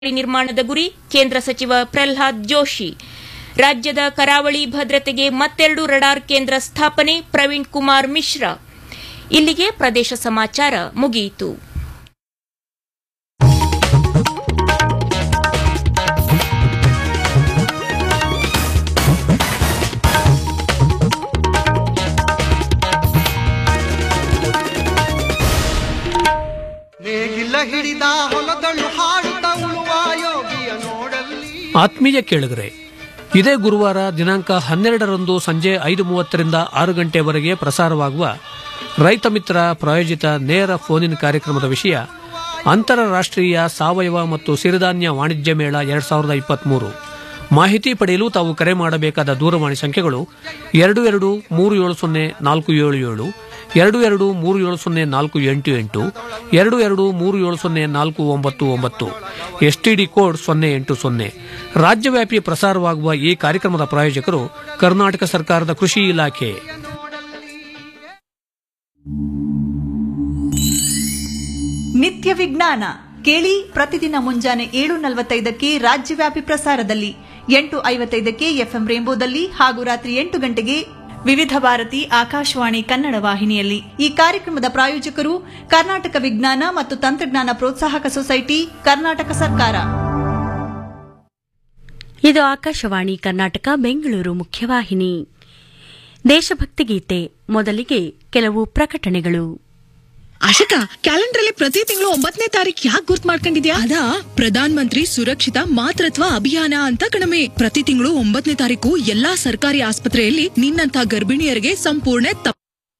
ನಿರ್ಮಾಣದ ಗುರಿ ಕೇಂದ್ರ ಸಚಿವ ಪ್ರಹ್ಲಾದ್ ಜೋಶಿ ರಾಜ್ಯದ ಕರಾವಳಿ ಭದ್ರತೆಗೆ ಮತ್ತೆರಡು ರಡಾರ್ ಕೇಂದ್ರ ಸ್ಥಾಪನೆ ಪ್ರವೀಣ್ ಕುಮಾರ್ ಮಿಶ್ರಾ ಇಲ್ಲಿಗೆ ಪ್ರದೇಶ ಸಮಾಚಾರ ಮುಗಿಯಿತು ನೇಗಿಲ ಹಿಡಿದ ಹೊಲದಳು ಹಾಡುತ್ತ ಉಳುವ ಯೋಗಿಯ ನೋಡಲ್ಲಿ ಆತ್ಮೀಯ ಕೇಳಿದರೆ ಇದೇ ಗುರುವಾರ ದಿನಾಂಕ ಹನ್ನೆರಡರಂದು ಸಂಜೆ ಐದು ಮೂವತ್ತರಿಂದ ಆರು ಗಂಟೆವರೆಗೆ ಪ್ರಸಾರವಾಗುವ ರೈತ ಮಿತ್ರ ಪ್ರಾಯೋಜಿತ ನೇರ ಫೋನಿನ್ ಕಾರ್ಯಕ್ರಮದ ವಿಷಯ ಅಂತಾರಾಷ್ಟ್ರೀಯ ಸಾವಯವ ಮತ್ತು ಸಿರಿಧಾನ್ಯ ವಾಣಿಜ್ಯ ಮೇಳ ಎರಡ್ ಸಾವಿರದ ಇಪ್ಪತ್ಮೂರು ಮಾಹಿತಿ ಪಡೆಯಲು ತಾವು ಕರೆ ಮಾಡಬೇಕಾದ ದೂರವಾಣಿ ಸಂಖ್ಯೆಗಳು ಎರಡು ಎರಡು ಮೂರು ಏಳು ಸೊನ್ನೆ ನಾಲ್ಕು ಏಳು ಏಳು ಎರಡು ಎರಡು ಮೂರು ಏಳು ಸೊನ್ನೆ ನಾಲ್ಕು ಎಂಟು ಎಂಟು ಎರಡು ಎರಡು ಮೂರು ಏಳು ಸೊನ್ನೆ ನಾಲ್ಕು ಒಂಬತ್ತು ಒಂಬತ್ತು ಎಸ್ಟಿಡಿ ಕೋಡ್ ಸೊನ್ನೆ ಎಂಟು ಸೊನ್ನೆ ರಾಜ್ಯವ್ಯಾಪಿ ಪ್ರಸಾರವಾಗುವ ಈ ಕಾರ್ಯಕ್ರಮದ ಪ್ರಾಯೋಜಕರು ಕರ್ನಾಟಕ ಸರ್ಕಾರದ ಕೃಷಿ ಇಲಾಖೆ ನಿತ್ಯ ವಿಜ್ಞಾನ ಕೇಳಿ ಪ್ರತಿದಿನ ಮುಂಜಾನೆ ಏಳು ನಲವತ್ತೈದಕ್ಕೆ ರಾಜ್ಯವ್ಯಾಪಿ ಪ್ರಸಾರದಲ್ಲಿ ಎಂಟು ಐವತ್ತೈದಕ್ಕೆ ಎಫ್ಎಂ ರೇಂಬೋದಲ್ಲಿ ಹಾಗೂ ರಾತ್ರಿ ಎಂಟು ಗಂಟೆಗೆ ವಿವಿಧ ಭಾರತಿ ಆಕಾಶವಾಣಿ ಕನ್ನಡ ವಾಹಿನಿಯಲ್ಲಿ ಈ ಕಾರ್ಯಕ್ರಮದ ಪ್ರಾಯೋಜಕರು ಕರ್ನಾಟಕ ವಿಜ್ಞಾನ ಮತ್ತು ತಂತ್ರಜ್ಞಾನ ಪ್ರೋತ್ಸಾಹಕ ಸೊಸೈಟಿ ಕರ್ನಾಟಕ ಸರ್ಕಾರ ಇದು ಆಕಾಶವಾಣಿ ಕರ್ನಾಟಕ ಬೆಂಗಳೂರು ಮುಖ್ಯವಾಹಿನಿ ದೇಶಭಕ್ತಿ ಗೀತೆ ಮೊದಲಿಗೆ ಕೆಲವು ಪ್ರಕಟಣೆಗಳು ಆಶಿಕಾ ಕ್ಯಾಲೆಂಡರ್ ಅಲ್ಲಿ ಪ್ರತಿ ತಿಂಗಳು ಒಂಬತ್ತನೇ ತಾರೀಕು ಯಾಕೆ ಗುರ್ತ್ ಮಾಡ್ಕೊಂಡಿದ್ಯಾ ಅದಾ ಪ್ರಧಾನ್ ಮಂತ್ರಿ ಸುರಕ್ಷಿತ ಮಾತೃತ್ವ ಅಭಿಯಾನ ಅಂತ ಕಣಮೆ ಪ್ರತಿ ತಿಂಗಳು ಒಂಬತ್ತನೇ ತಾರೀಕು ಎಲ್ಲಾ ಸರ್ಕಾರಿ ಆಸ್ಪತ್ರೆಯಲ್ಲಿ ನಿನ್ನಂತ ಗರ್ಭಿಣಿಯರಿಗೆ ಸಂಪೂರ್ಣ ತಪ್-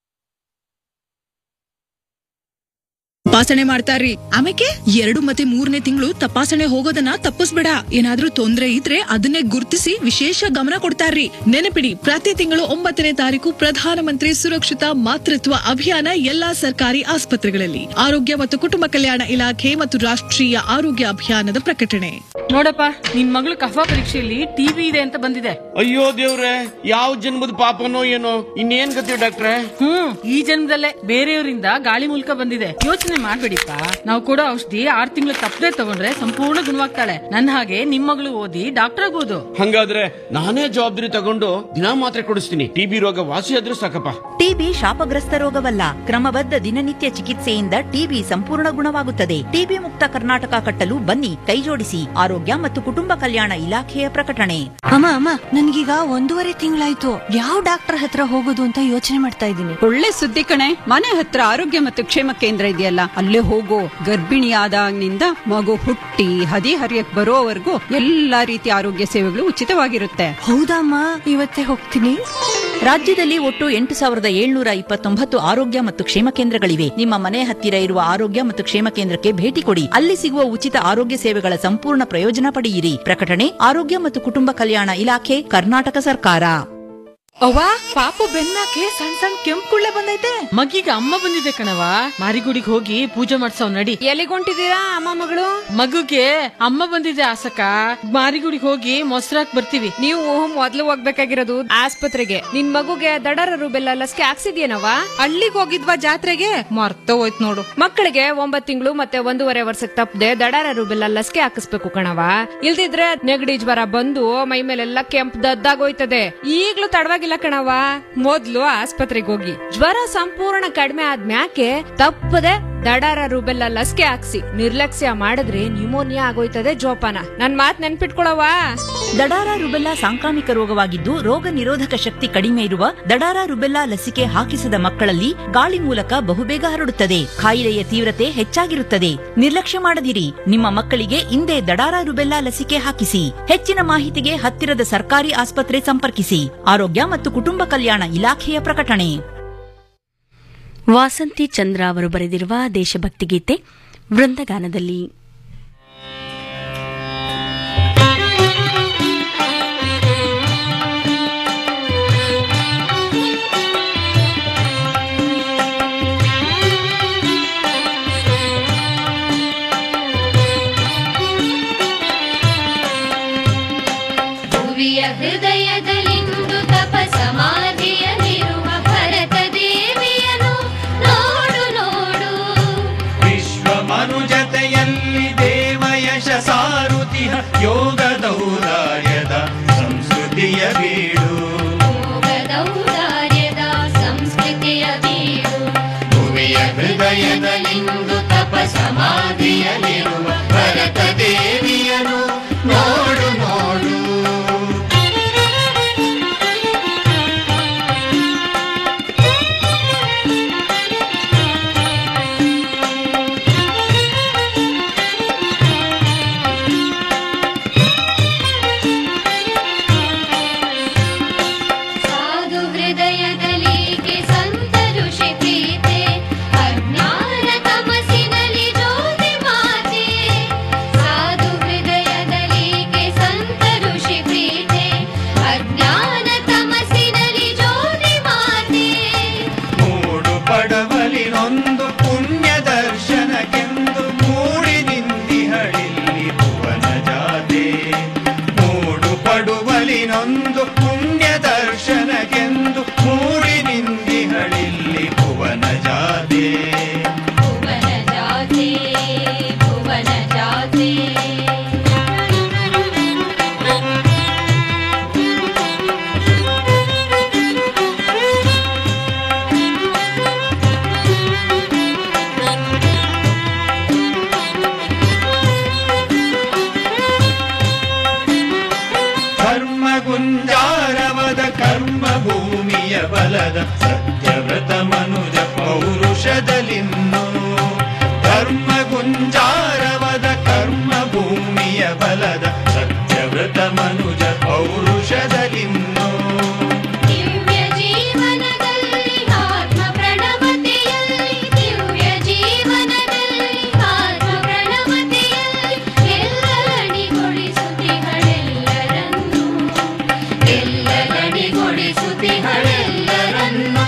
ತಪಾಸಣೆ ಮಾಡ್ತಾರ್ರಿ ಆಮೇಲೆ ಎರಡು ಮತ್ತೆ ಮೂರನೇ ತಿಂಗಳು ತಪಾಸಣೆ ಹೋಗೋದನ್ನ ತಪ್ಪಿಸ್ಬೇಡ ಏನಾದ್ರೂ ತೊಂದ್ರೆ ಇದ್ರೆ ಅದನ್ನೇ ಗುರ್ತಿಸಿ ವಿಶೇಷ ಗಮನ ಕೊಡ್ತಾರ್ರಿ ನೆನಪಿಡಿ ಪ್ರತಿ ತಿಂಗಳು ಒಂಬತ್ತನೇ ತಾರೀಕು ಪ್ರಧಾನಮಂತ್ರಿ ಸುರಕ್ಷಿತ ಮಾತೃತ್ವ ಅಭಿಯಾನ ಎಲ್ಲಾ ಸರ್ಕಾರಿ ಆಸ್ಪತ್ರೆಗಳಲ್ಲಿ ಆರೋಗ್ಯ ಮತ್ತು ಕುಟುಂಬ ಕಲ್ಯಾಣ ಇಲಾಖೆ ಮತ್ತು ರಾಷ್ಟ್ರೀಯ ಆರೋಗ್ಯ ಅಭಿಯಾನದ ಪ್ರಕಟಣೆ ನೋಡಪ್ಪ ನಿನ್ ಮಗಳು ಕಫ ಪರೀಕ್ಷೆಯಲ್ಲಿ ಟಿವಿ ಇದೆ ಅಂತ ಬಂದಿದೆ ಅಯ್ಯೋ ದೇವ್ರೆ ಯಾವ ಜನ್ಮದ ಪಾಪನೋ ಏನೋ ಇನ್ನೇನ್ ಗತಿ ಡಾಕ್ಟ್ರೆ ಹ್ಮ್ ಈ ಜನ್ಮದಲ್ಲೇ ಬೇರೆಯವರಿಂದ ಗಾಳಿ ಮೂಲಕ ಬಂದಿದೆ ಯೋಚನೆ ಮಾಡ್ಬೇಡಿಪ್ಪ ನಾವು ಕೊಡೋ ಔಷಧಿ ಆರ್ ತಿಂಗಳು ತಪ್ಪದೆ ತಗೊಂಡ್ರೆ ಸಂಪೂರ್ಣ ಗುಣವಾಗ್ತಾಳೆ ನನ್ನ ಹಾಗೆ ನಿಮ್ ಮಗಳು ಓದಿ ಡಾಕ್ಟರ್ ಆಗ್ಬೋದು ಹಂಗಾದ್ರೆ ನಾನೇ ಜವಾಬ್ದಾರಿ ತಗೊಂಡು ದಿನಾ ಮಾತ್ರೆ ಕೊಡಿಸ್ತೀನಿ ಟಿಬಿ ರೋಗ ವಾಸಿ ಆದ್ರೂ ಸಾಕಪ್ಪ ಟಿಬಿ ಶಾಪಗ್ರಸ್ತ ರೋಗವಲ್ಲ ಕ್ರಮಬದ್ಧ ದಿನನಿತ್ಯ ಚಿಕಿತ್ಸೆಯಿಂದ ಟಿಬಿ ಸಂಪೂರ್ಣ ಗುಣವಾಗುತ್ತದೆ ಟಿಬಿ ಮುಕ್ತ ಕರ್ನಾಟಕ ಕಟ್ಟಲು ಬನ್ನಿ ಕೈಜೋಡಿಸಿ ಆರೋಗ್ಯ ಮತ್ತು ಕುಟುಂಬ ಕಲ್ಯಾಣ ಇಲಾಖೆಯ ಪ್ರಕಟಣೆ ಅಮ್ಮ ಅಮ್ಮ ನನ್ಗೀಗ ಒಂದೂವರೆ ತಿಂಗಳಾಯ್ತು ಯಾವ ಡಾಕ್ಟರ್ ಹತ್ರ ಹೋಗೋದು ಅಂತ ಯೋಚನೆ ಮಾಡ್ತಾ ಇದ್ದೀನಿ ಒಳ್ಳೆ ಸುದ್ದಿ ಕಣೆ ಮನೆ ಹತ್ರ ಆರೋಗ್ಯ ಮತ್ತು ಕ್ಷೇಮ ಕೇಂದ್ರ ಇದೆಯಲ್ಲ ಅಲ್ಲೇ ಹೋಗೋ ಗರ್ಭಿಣಿಯಾದಾಗಿನಿಂದ ಮಗು ಹುಟ್ಟಿ ಹದಿ ಹರಿಯಕ್ ಬರೋವರೆಗೂ ಎಲ್ಲಾ ರೀತಿಯ ಆರೋಗ್ಯ ಸೇವೆಗಳು ಉಚಿತವಾಗಿರುತ್ತೆ ಹೌದಮ್ಮ ಇವತ್ತೇ ಹೋಗ್ತೀನಿ ರಾಜ್ಯದಲ್ಲಿ ಒಟ್ಟು ಎಂಟು ಸಾವಿರದ ಏಳ್ನೂರ ಇಪ್ಪತ್ತೊಂಬತ್ತು ಆರೋಗ್ಯ ಮತ್ತು ಕ್ಷೇಮ ಕೇಂದ್ರಗಳಿವೆ ನಿಮ್ಮ ಮನೆ ಹತ್ತಿರ ಇರುವ ಆರೋಗ್ಯ ಮತ್ತು ಕ್ಷೇಮ ಕೇಂದ್ರಕ್ಕೆ ಭೇಟಿ ಕೊಡಿ ಅಲ್ಲಿ ಸಿಗುವ ಉಚಿತ ಆರೋಗ್ಯ ಸೇವೆಗಳ ಸಂಪೂರ್ಣ ಪ್ರಯೋಜನ ಪಡೆಯಿರಿ ಪ್ರಕಟಣೆ ಆರೋಗ್ಯ ಮತ್ತು ಕುಟುಂಬ ಕಲ್ಯಾಣ ಇಲಾಖೆ ಕರ್ನಾಟಕ ಸರ್ಕಾರ ಅವ್ವಾ ಪಾಪು ಬೆನ್ನಾಕೆ ಸಣ್ಣ ಸಣ್ಣ ಕೆಂಪುಳ್ಳೆ ಬಂದೈತೆ ಮಗೀಗ ಅಮ್ಮ ಬಂದಿದೆ ಕಣವ ಮಾರಿಗುಡಿಗೆ ಹೋಗಿ ಪೂಜೆ ಮಾಡ್ಸವ್ ನಡಿ ಎಲ್ಲಿಗೊಂಟಿದ್ದೀರಾ ಅಮ್ಮ ಮಗಳು ಮಗುಗೆ ಅಮ್ಮ ಬಂದಿದೆ ಆಸಕ ಮಾರಿಗುಡಿಗೆ ಹೋಗಿ ಮೊಸರಾಕ್ ಬರ್ತೀವಿ ನೀವು ಮೊದ್ಲು ಹೋಗ್ಬೇಕಾಗಿರೋದು ಆಸ್ಪತ್ರೆಗೆ ನಿನ್ ಮಗುಗೆ ದಡರ ರುಬೆಲ್ಲ ಲಸಿಕೆ ಹಾಕ್ಸಿದ್ಯೇನವ ಹಳ್ಳಿಗ್ ಹೋಗಿದ್ವಾ ಜಾತ್ರೆಗೆ ಮರ್ತ ಹೋಯ್ತು ನೋಡು ಮಕ್ಕಳಿಗೆ ಒಂಬತ್ ತಿಂಗಳು ಮತ್ತೆ ಒಂದೂವರೆ ವರ್ಷಕ್ಕೆ ತಪ್ಪದೆ ದಡರ ರುಬೆಲ್ಲ ಲಸಿಕೆ ಹಾಕಿಸ್ಬೇಕು ಕಣವ ಇಲ್ದಿದ್ರೆ ನೆಗಡಿ ಜ್ವರ ಬಂದು ಮೈ ಮೇಲೆಲ್ಲ ಕೆಂಪ್ ದದ್ದಾಗೋಯ್ತದೆ ಈಗ್ಲೂ ತಡವಾಗಿಲ್ಲ ಕಣವ ಮೊದ್ಲು ಆಸ್ಪತ್ರೆಗೆ ಹೋಗಿ ಜ್ವರ ಸಂಪೂರ್ಣ ಕಡಿಮೆ ಆದ್ಮ್ಯಾಕೆ ತಪ್ಪದೆ ದಡಾರ ರುಬೆಲ್ಲ ಲಸಿಕೆ ಹಾಕ್ಸಿ ನಿರ್ಲಕ್ಷ್ಯ ಮಾಡಿದ್ರೆ ನ್ಯೂಮೋನಿಯಾ ಆಗೋಯ್ತದೆ ಜೋಪಾನ ನನ್ ಮಾತ್ ನೆನ್ಪಿಟ್ಕೊಳವಾ ದಡಾರ ರುಬೆಲ್ಲಾ ಸಾಂಕ್ರಾಮಿಕ ರೋಗವಾಗಿದ್ದು ರೋಗ ನಿರೋಧಕ ಶಕ್ತಿ ಕಡಿಮೆ ಇರುವ ದಡಾರ ರುಬೆಲ್ಲಾ ಲಸಿಕೆ ಹಾಕಿಸದ ಮಕ್ಕಳಲ್ಲಿ ಗಾಳಿ ಮೂಲಕ ಬಹುಬೇಗ ಹರಡುತ್ತದೆ ಕಾಯಿಲೆಯ ತೀವ್ರತೆ ಹೆಚ್ಚಾಗಿರುತ್ತದೆ ನಿರ್ಲಕ್ಷ್ಯ ಮಾಡದಿರಿ ನಿಮ್ಮ ಮಕ್ಕಳಿಗೆ ಇಂದೇ ದಡಾರ ರುಬೆಲ್ಲಾ ಲಸಿಕೆ ಹಾಕಿಸಿ ಹೆಚ್ಚಿನ ಮಾಹಿತಿಗೆ ಹತ್ತಿರದ ಸರ್ಕಾರಿ ಆಸ್ಪತ್ರೆ ಸಂಪರ್ಕಿಸಿ ಆರೋಗ್ಯ ಮತ್ತು ಕುಟುಂಬ ಕಲ್ಯಾಣ ಇಲಾಖೆಯ ಪ್ರಕಟಣೆ ವಾಸಂತಿ ಚಂದ್ರ ಅವರು ಬರೆದಿರುವ ದೇಶಭಕ್ತಿ ಗೀತೆ ವೃಂದಗಾನದಲ್ಲಿ ಭುವಿಯ ಹೃದಯದಲ್ಲಿಂದು ತಪ ಸಮಾಧಿಯಲ್ಲಿರುವ ಭರತ ದೇವಿಯನು ನೋಡು ನೋಡು ವಿಶ್ವ ಮನುಜತೆಯಲ್ಲಿ ದೇವ ಯಶ ಸಾರು ಸಾಧಿಹ ಯೋಗದೌದಾರ್ಯದ ಸಂಸ್ಕೃತಿಯ ಬೀಡು ಯೋಗದೌದಾರ್ಯದ ಸಂಸ್ಕೃತಿಯ ಬೀಡು ಭುವಿಯ ಹೃದಯದಲ್ಲಿಂದು ತಪ ಸಮಾಧಿಯಲ್ಲಿರುವ ಭರತ ದೇವಿಯನು ನೋಡು ನೋಡು ಸಾಧು ಹೃದಯದಲ್ಲಿಗೆ ಸಂತ ಋಷಿ ಪ್ರೀತೆ ಅಜ್ಞಾನ ತಮಸಿನಲ್ಲಿ ಜ್ಯೋತಿ ಮಾತೆ ಸಾಧು ಹೃದಯದಲ್ಲಿಗೆ ಸಂತ ಋಷಿ ಪ್ರೀತೆ ಅಜ್ಞಾನ ತಮಸಿನಲ್ಲಿ ಜ್ಯೋತಿ ಮಾತೆ ಮೂಡು ಪಡವಲಿನೊಂದು ಪುಣ್ಯ ದರ್ಶನಕ್ಕೆಂದು ಮೂಡಿ ನಿಂದಿಹಳಿಲ್ಲಿ ಭುವನ ಜಾತೆ ಮೂಡು ಪಡುವಲಿನೊಂದು ಪುಣ್ಯ ದರ್ಶನಕ್ಕೆಂದು ಮೂಡಿ ನಿಂದಿಹಳಿಲ್ಲಿ ಭುವನ ಜಾತೆ ಭುವನ ಜಾತೆ ಭುವನ ಜಾತೆ ಧರ್ಮ ಗುಂಜಾರವದ ಕರ್ಮ ಭೂಮಿಯ ಬಲದ ಸತ್ಯವ್ರತ ಮನುಜ ಪೌರುಷದಲಿನ್ನು ಧರ್ಮ ಗುಂಜಾರವದ ಕರ್ಮ ಭೂಮಿಯ ಬಲದ ಸತ್ಯವ್ರತ ಮನುಜ ಪೌರುಷದಲಿನ್ನು ದಿವ್ಯ ಜೀವನದಲ್ಲಿ ಆತ್ಮ ಪ್ರಣವತೆಯಲ್ಲಿ ದಿವ್ಯ ಜೀವನದಲ್ಲಿ ಆತ್ಮ ಪ್ರಣವತೆಯಲ್ಲಿ ಎಲ್ಲರಡಿಗೊಳಿಸುತ್ತಿಗಳೆಲ್ಲರನ್ನೂ ಎಲ್ಲರಡಿಗೊಳಿಸುತ್ತಿಗಳೆಲ್ಲರನ್ನೂ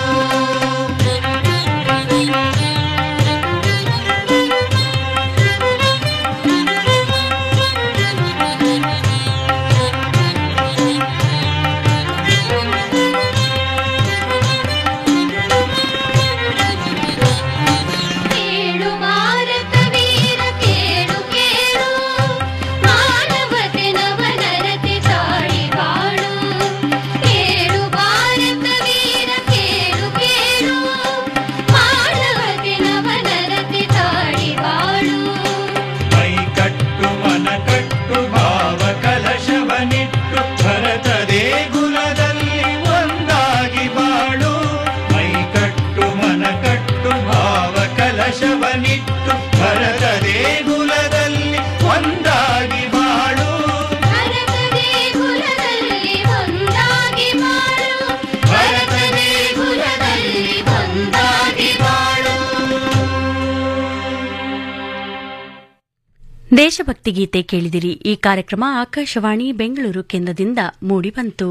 ಕೇಳು ಭಾರತ ವೀರ ಕೇಳು ಕೇಳು ಮಾನವತೆ ನವನರತೆ ತಾಳಿ ಬಾಳು ಕೇಳು ಭಾರತ ವೀರ ಕೇಳು ಕೇಳು ಮಾನವತೆ ನವನರತೆ ತಾಳಿ ಬಾಳು ಮೈ ಕಟ್ಟು ಮನ ಕಟ್ಟು ಭಾವ ಕಲಶವನಿಟ್ಟು ಭರತ ದೇಗುಲದಲ್ಲಿ ಒಂದಾಗಿ ಬಾಳು ಮೈ ಕಟ್ಟು ಮನ ಕಟ್ಟು ಭಾವ ಕಲಶವನಿಟ್ಟು ಭರತ ದೇಗುಲದಲ್ಲಿ ಒಂದಾಗಿ ಬಾಳು ಭರತ ದೇಗುಲದಲ್ಲಿ ಒಂದಾಗಿ ಬಾಳು ಭರತ ದೇಗುಲದಲ್ಲಿ ಒಂದಾಗಿ ಬಾಳು ದೇಶಭಕ್ತಿ ಗೀತೆ ಕೇಳಿದಿರಿ ಈ ಕಾರ್ಯಕ್ರಮ ಆಕಾಶವಾಣಿ ಬೆಂಗಳೂರು ಕೇಂದ್ರದಿಂದ ಮೂಡಿಬಂತು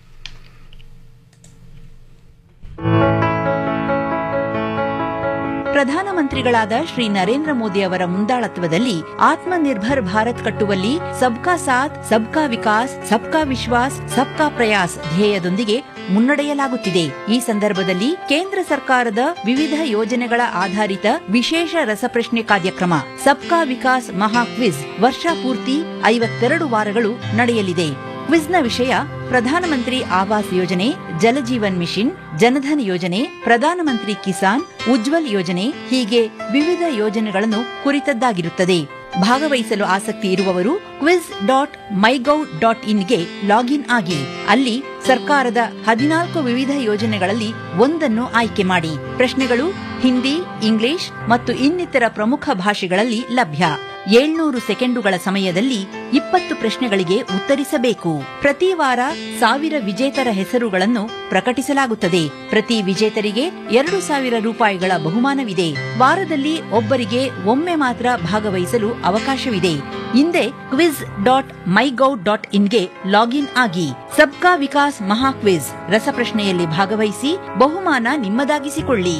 ಪ್ರಧಾನಮಂತ್ರಿಗಳಾದ ಶ್ರೀ ನರೇಂದ್ರ ಮೋದಿ ಅವರ ಮುಂದಾಳತ್ವದಲ್ಲಿ ಆತ್ಮನಿರ್ಭರ್ ಭಾರತ್ ಕಟ್ಟುವಲ್ಲಿ ಸಬ್ಕಾ ಸಾಥ್ ಸಬ್ಕಾ ವಿಕಾಸ್ ಸಬ್ಕಾ ವಿಶ್ವಾಸ್ ಸಬ್ಕಾ ಪ್ರಯಾಸ್ ಧ್ಯೇಯದೊಂದಿಗೆ ಮುನ್ನಡೆಯಲಾಗುತ್ತಿದೆ ಈ ಸಂದರ್ಭದಲ್ಲಿ ಕೇಂದ್ರ ಸರ್ಕಾರದ ವಿವಿಧ ಯೋಜನೆಗಳ ಆಧಾರಿತ ವಿಶೇಷ ರಸಪ್ರಶ್ನೆ ಕಾರ್ಯಕ್ರಮ ಸಬ್ಕಾ ವಿಕಾಸ್ ಮಹಾ ಕ್ವಿಜ್ ವರ್ಷಪೂರ್ತಿ ಐವತ್ತೆರಡು ವಾರಗಳು ನಡೆಯಲಿದೆ ಕ್ವಿಜ್ನ ವಿಷಯ ಪ್ರಧಾನಮಂತ್ರಿ ಆವಾಸ್ ಯೋಜನೆ ಜಲಜೀವನ್ ಮಿಷನ್ ಜನಧನ್ ಯೋಜನೆ ಪ್ರಧಾನಮಂತ್ರಿ ಕಿಸಾನ್ ಉಜ್ವಲ್ ಯೋಜನೆ ಹೀಗೆ ವಿವಿಧ ಯೋಜನೆಗಳನ್ನು ಕುರಿತದ್ದಾಗಿರುತ್ತದೆ ಭಾಗವಹಿಸಲು ಆಸಕ್ತಿ ಇರುವವರು ಕ್ವಿಜ್ ಡಾಟ್ ಮೈಗೌ ಡಾಟ್ ಇನ್ಗೆ ಲಾಗಿನ್ ಆಗಿ ಅಲ್ಲಿ ಸರ್ಕಾರದ ಹದಿನಾಲ್ಕು ವಿವಿಧ ಯೋಜನೆಗಳಲ್ಲಿ ಒಂದನ್ನು ಆಯ್ಕೆ ಮಾಡಿ ಪ್ರಶ್ನೆಗಳು ಹಿಂದಿ ಇಂಗ್ಲಿಷ್ ಮತ್ತು ಇನ್ನಿತರ ಪ್ರಮುಖ ಭಾಷೆಗಳಲ್ಲಿ ಲಭ್ಯ ಏಳ್ನೂರು ಸೆಕೆಂಡುಗಳ ಸಮಯದಲ್ಲಿ ಇಪ್ಪತ್ತು ಪ್ರಶ್ನೆಗಳಿಗೆ ಉತ್ತರಿಸಬೇಕು ಪ್ರತಿ ವಾರ ಸಾವಿರ ವಿಜೇತರ ಹೆಸರುಗಳನ್ನು ಪ್ರಕಟಿಸಲಾಗುತ್ತದೆ ಪ್ರತಿ ವಿಜೇತರಿಗೆ ಎರಡು ಸಾವಿರ ರೂಪಾಯಿಗಳ ಬಹುಮಾನವಿದೆ ವಾರದಲ್ಲಿ ಒಬ್ಬರಿಗೆ ಒಮ್ಮೆ ಮಾತ್ರ ಭಾಗವಹಿಸಲು ಅವಕಾಶವಿದೆ ಹಿಂದೆ ಕ್ವಿಜ್ ಡಾಟ್ ಮೈಗೌ ಡಾಟ್ ಇನ್ಗೆ ಲಾಗಿನ್ ಆಗಿ ಸಬ್ಕಾ ವಿಕಾಸ್ ಮಹಾ ಕ್ವಿಜ್ ರಸಪ್ರಶ್ನೆಯಲ್ಲಿ ಭಾಗವಹಿಸಿ ಬಹುಮಾನ ನಿಮ್ಮದಾಗಿಸಿಕೊಳ್ಳಿ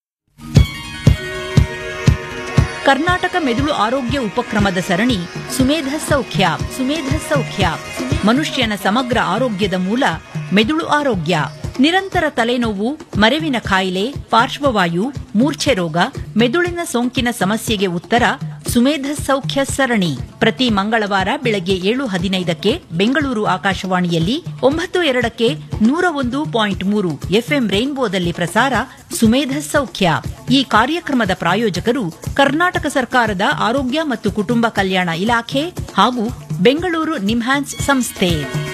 ಕರ್ನಾಟಕ ಮೆದುಳು ಆರೋಗ್ಯ ಉಪಕ್ರಮದ ಸರಣಿ ಸುಮೇಧ ಸೌಖ್ಯ ಸುಮೇಧ ಸೌಖ್ಯ ಮನುಷ್ಯನ ಸಮಗ್ರ ಆರೋಗ್ಯದ ಮೂಲ ಮೆದುಳು ಆರೋಗ್ಯ ನಿರಂತರ ತಲೆನೋವು ಮರೆವಿನ ಕಾಯಿಲೆ ಪಾರ್ಶ್ವವಾಯು ಮೂರ್ಛೆ ರೋಗ ಮೆದುಳಿನ ಸೋಂಕಿನ ಸಮಸ್ಯೆಗೆ ಉತ್ತರ ಸುಮೇಧ ಸೌಖ್ಯ ಸರಣಿ ಪ್ರತಿ ಮಂಗಳವಾರ ಬೆಳಗ್ಗೆ ಏಳು ಹದಿನೈದಕ್ಕೆ ಬೆಂಗಳೂರು ಆಕಾಶವಾಣಿಯಲ್ಲಿ ಒಂಬತ್ತು ಎರಡಕ್ಕೆ ನೂರ ಒಂದು ಪಾಯಿಂಟ್ ಮೂರು ಎಫ್ಎಂ ರೈನ್ಬೋದಲ್ಲಿ ಪ್ರಸಾರ ಸುಮೇಧ ಸೌಖ್ಯ ಈ ಕಾರ್ಯಕ್ರಮದ ಪ್ರಾಯೋಜಕರು ಕರ್ನಾಟಕ ಸರ್ಕಾರದ ಆರೋಗ್ಯ ಮತ್ತು ಕುಟುಂಬ ಕಲ್ಯಾಣ ಇಲಾಖೆ ಹಾಗೂ ಬೆಂಗಳೂರು ನಿಮ್ಹಾನ್ಸ್ ಸಂಸ್ಥೆ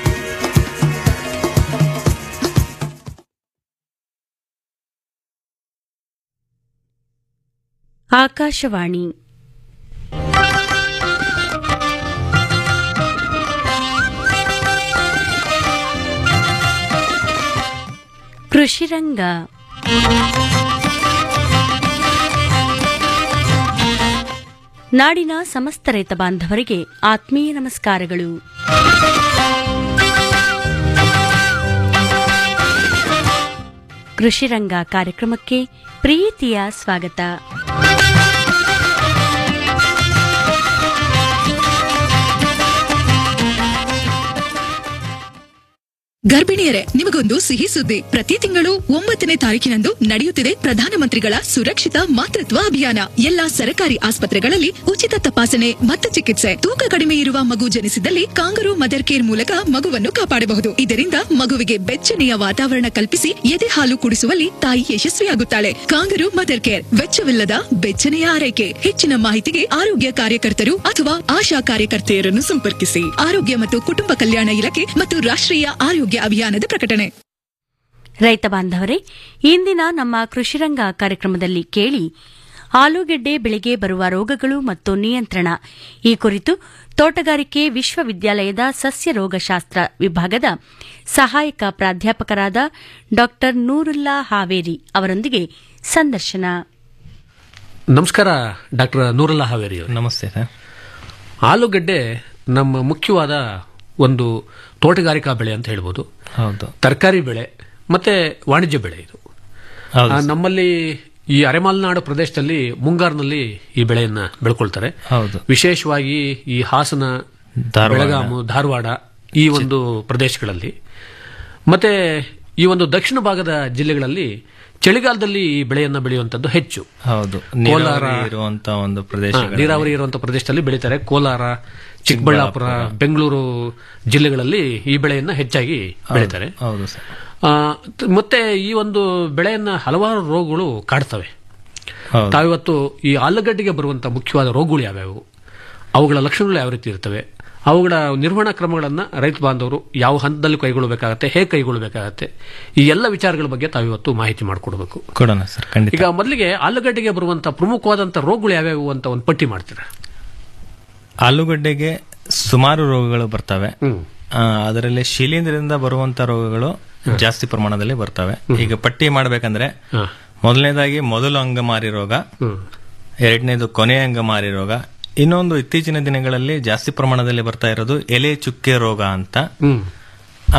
ಆಕಾಶವಾಣಿ ಕೃಷಿರಂಗ ನಾಡಿನ ಸಮಸ್ತ ರೈತ ಬಾಂಧವರಿಗೆ ಆತ್ಮೀಯ ನಮಸ್ಕಾರಗಳು ಕೃಷಿರಂಗ ಕಾರ್ಯಕ್ರಮಕ್ಕೆ ಪ್ರೀತಿಯ ಸ್ವಾಗತ ಗರ್ಭಿಣಿಯರೇ ನಿಮಗೊಂದು ಸಿಹಿ ಸುದ್ದಿ ಪ್ರತಿ ತಿಂಗಳು ಒಂಬತ್ತನೇ ತಾರೀಕಿನಂದು ನಡೆಯುತ್ತಿದೆ ಪ್ರಧಾನಮಂತ್ರಿಗಳ ಸುರಕ್ಷಿತ ಮಾತೃತ್ವ ಅಭಿಯಾನ ಎಲ್ಲಾ ಸರ್ಕಾರಿ ಆಸ್ಪತ್ರೆಗಳಲ್ಲಿ ಉಚಿತ ತಪಾಸಣೆ ಮತ್ತು ಚಿಕಿತ್ಸೆ ತೂಕ ಕಡಿಮೆ ಇರುವ ಮಗು ಜನಿಸಿದಲ್ಲಿ ಕಾಂಗರು ಮದರ್ ಕೇರ್ ಮೂಲಕ ಮಗುವನ್ನು ಕಾಪಾಡಬಹುದು ಇದರಿಂದ ಮಗುವಿಗೆ ಬೆಚ್ಚನೆಯ ವಾತಾವರಣ ಕಲ್ಪಿಸಿ ಎದೆ ಹಾಲು ಕುಡಿಸುವಲ್ಲಿ ತಾಯಿ ಯಶಸ್ವಿಯಾಗುತ್ತಾಳೆ ಕಾಂಗರು ಮದರ್ ಕೇರ್ ವೆಚ್ಚವಿಲ್ಲದ ಬೆಚ್ಚನೆಯ ಆರೈಕೆ ಹೆಚ್ಚಿನ ಮಾಹಿತಿಗೆ ಆರೋಗ್ಯ ಕಾರ್ಯಕರ್ತರು ಅಥವಾ ಆಶಾ ಕಾರ್ಯಕರ್ತೆಯರನ್ನು ಸಂಪರ್ಕಿಸಿ ಆರೋಗ್ಯ ಮತ್ತು ಕುಟುಂಬ ಕಲ್ಯಾಣ ಇಲಾಖೆ ಮತ್ತು ರಾಷ್ಟ್ರೀಯ ಆರೋಗ್ಯ ಅಭಿಯಾನದ ಪ್ರಕಟಣೆ ರೈತ ಬಾಂಧವರೇ ಇಂದಿನ ನಮ್ಮ ಕೃಷಿರಂಗ ಕಾರ್ಯಕ್ರಮದಲ್ಲಿ ಕೇಳಿ ಆಲೂಗೆಡ್ಡೆ ಬೆಳೆಗೆ ಬರುವ ರೋಗಗಳು ಮತ್ತು ನಿಯಂತ್ರಣ ಈ ಕುರಿತು ತೋಟಗಾರಿಕೆ ವಿಶ್ವವಿದ್ಯಾಲಯದ ಸಸ್ಯ ರೋಗಶಾಸ್ತ್ರ ವಿಭಾಗದ ಸಹಾಯಕ ಪ್ರಾಧ್ಯಾಪಕರಾದ ಡಾ ನೂರುಲ್ಲಾ ಹಾವೇರಿ ಅವರೊಂದಿಗೆ ಸಂದರ್ಶನ ನಮಸ್ಕಾರ ಡಾಕ್ಟರ್ ನೂರಲ್ಲ ಹಾವೇರಿ ನಮಸ್ತೆ ಸರ್ ಆಲೂಗಡ್ಡೆ ನಮ್ಮ ಮುಖ್ಯವಾದ ಒಂದು ತೋಟಗಾರಿಕಾ ಬೆಳೆ ಅಂತ ಹೇಳ್ಬೋದು ಹೌದು ತರಕಾರಿ ಬೆಳೆ ಮತ್ತೆ ವಾಣಿಜ್ಯ ಬೆಳೆ ಇದು ಹೌದು ಆ, ನಮ್ಮಲ್ಲಿ ಈ ಅರೆಮಲೆನಾಡು ಪ್ರದೇಶದಲ್ಲಿ ಮುಂಗಾರಿನಲ್ಲಿ ಈ ಬೆಳೆಯನ್ನ ಬೆಳ್ಕೊಳ್ತಾರೆ ಹೌದು ವಿಶೇಷವಾಗಿ ಈ ಹಾಸನ ಧಾರವಾಡ. ಬೆಳಗಾಮು ಧಾರವಾಡ ಈ ಒಂದು ಪ್ರದೇಶಗಳಲ್ಲಿ ಮತ್ತೆ ಈ ಒಂದು ದಕ್ಷಿಣ ಭಾಗದ ಜಿಲ್ಲೆಗಳಲ್ಲಿ ಚಳಿಗಾಲದಲ್ಲಿ ಈ ಬೆಳೆಯನ್ನ ಬೆಳೆಯುವಂತದ್ದು ಹೆಚ್ಚು ಹೌದು ಕೋಲಾರ ನೀರಾವರಿ ಇರುವಂತ ಒಂದು ಪ್ರದೇಶ ಹಾ, ನೀರಾವರಿ ಇರುವಂತಹ ಪ್ರದೇಶದಲ್ಲಿ ಬೆಳೀತಾರೆ ಕೋಲಾರ ಚಿಕ್ಕಬಳ್ಳಾಪುರ ಬೆಂಗಳೂರು ಜಿಲ್ಲೆಗಳಲ್ಲಿ ಈ ಬೆಳೆಯನ್ನ ಹೆಚ್ಚಾಗಿ ಬೆಳೀತಾರೆ ಹೌದು ಸರ್ ಆ, ತ- ಮತ್ತೆ ಈ ಒಂದು ಬೆಳೆಯನ್ನ ಹಲವಾರು ರೋಗಗಳು ಕಾಡ್ತವೆ ಹೌದು. ತಾವಿವತ್ತು ಈ ಆಲೂಗಡ್ಡೆಗೆ ಬರುವಂತಹ ಮುಖ್ಯವಾದ ರೋಗಗಳು ಯಾವ್ಯಾವು ಅವುಗಳ ಲಕ್ಷಣಗಳು ಯಾವ ರೀತಿ ಇರ್ತವೆ ಅವುಗಳ ನಿರ್ವಹಣಾ ಕ್ರಮಗಳನ್ನ ರೈತ ಬಾಂಧವರು ಯಾವ ಹಂತದಲ್ಲಿ ಕೈಗೊಳ್ಳಬೇಕಾಗತ್ತೆ ಹೇಗೆ ಕೈಗೊಳ್ಳಬೇಕಾಗತ್ತೆ ಈ ಎಲ್ಲ ವಿಚಾರಗಳ ಬಗ್ಗೆ ತಾವಿವತ್ತು ಮಾಹಿತಿ ಮಾಡಿಕೊಡ್ಬೇಕು ಕೊಡೋಣ ಸರ್ ಖಂಡಿತ ಈಗ ಮೊದಲಿಗೆ ಆಲೂಗಡ್ಡೆಗೆ ಬರುವಂತಹ ಪ್ರಮುಖವಾದಂತಹ ರೋಗಗಳು ಯಾವ್ಯಾವು ಅಂತ ಒಂದು ಪಟ್ಟಿ ಮಾಡ್ತೀರಾ ಆಲೂಗಡ್ಡೆಗೆ ಸುಮಾರು ರೋಗಗಳು ಬರ್ತವೆ ಆ, ಅದರಲ್ಲಿ ಶಿಲೀಂಧ್ರದಿಂದ ಬರುವಂತ ರೋಗಗಳು ಜಾಸ್ತಿ ಪ್ರಮಾಣದಲ್ಲಿ ಬರ್ತವೆ ಈಗ ಪಟ್ಟಿ ಮಾಡ್ಬೇಕಂದ್ರೆ ಮೊದಲನೇದಾಗಿ ಮೊದಲು ಅಂಗಮಾರಿ ರೋಗ ಎರಡನೇದು ಕೊನೆಯ ಅಂಗಮಾರಿ ರೋಗ ಇನ್ನೊಂದು ಇತ್ತೀಚಿನ ದಿನಗಳಲ್ಲಿ ಜಾಸ್ತಿ ಪ್ರಮಾಣದಲ್ಲಿ ಬರ್ತಾ ಇರೋದು ಎಲೆ ಚುಕ್ಕೆ ರೋಗ ಅಂತ ಆ,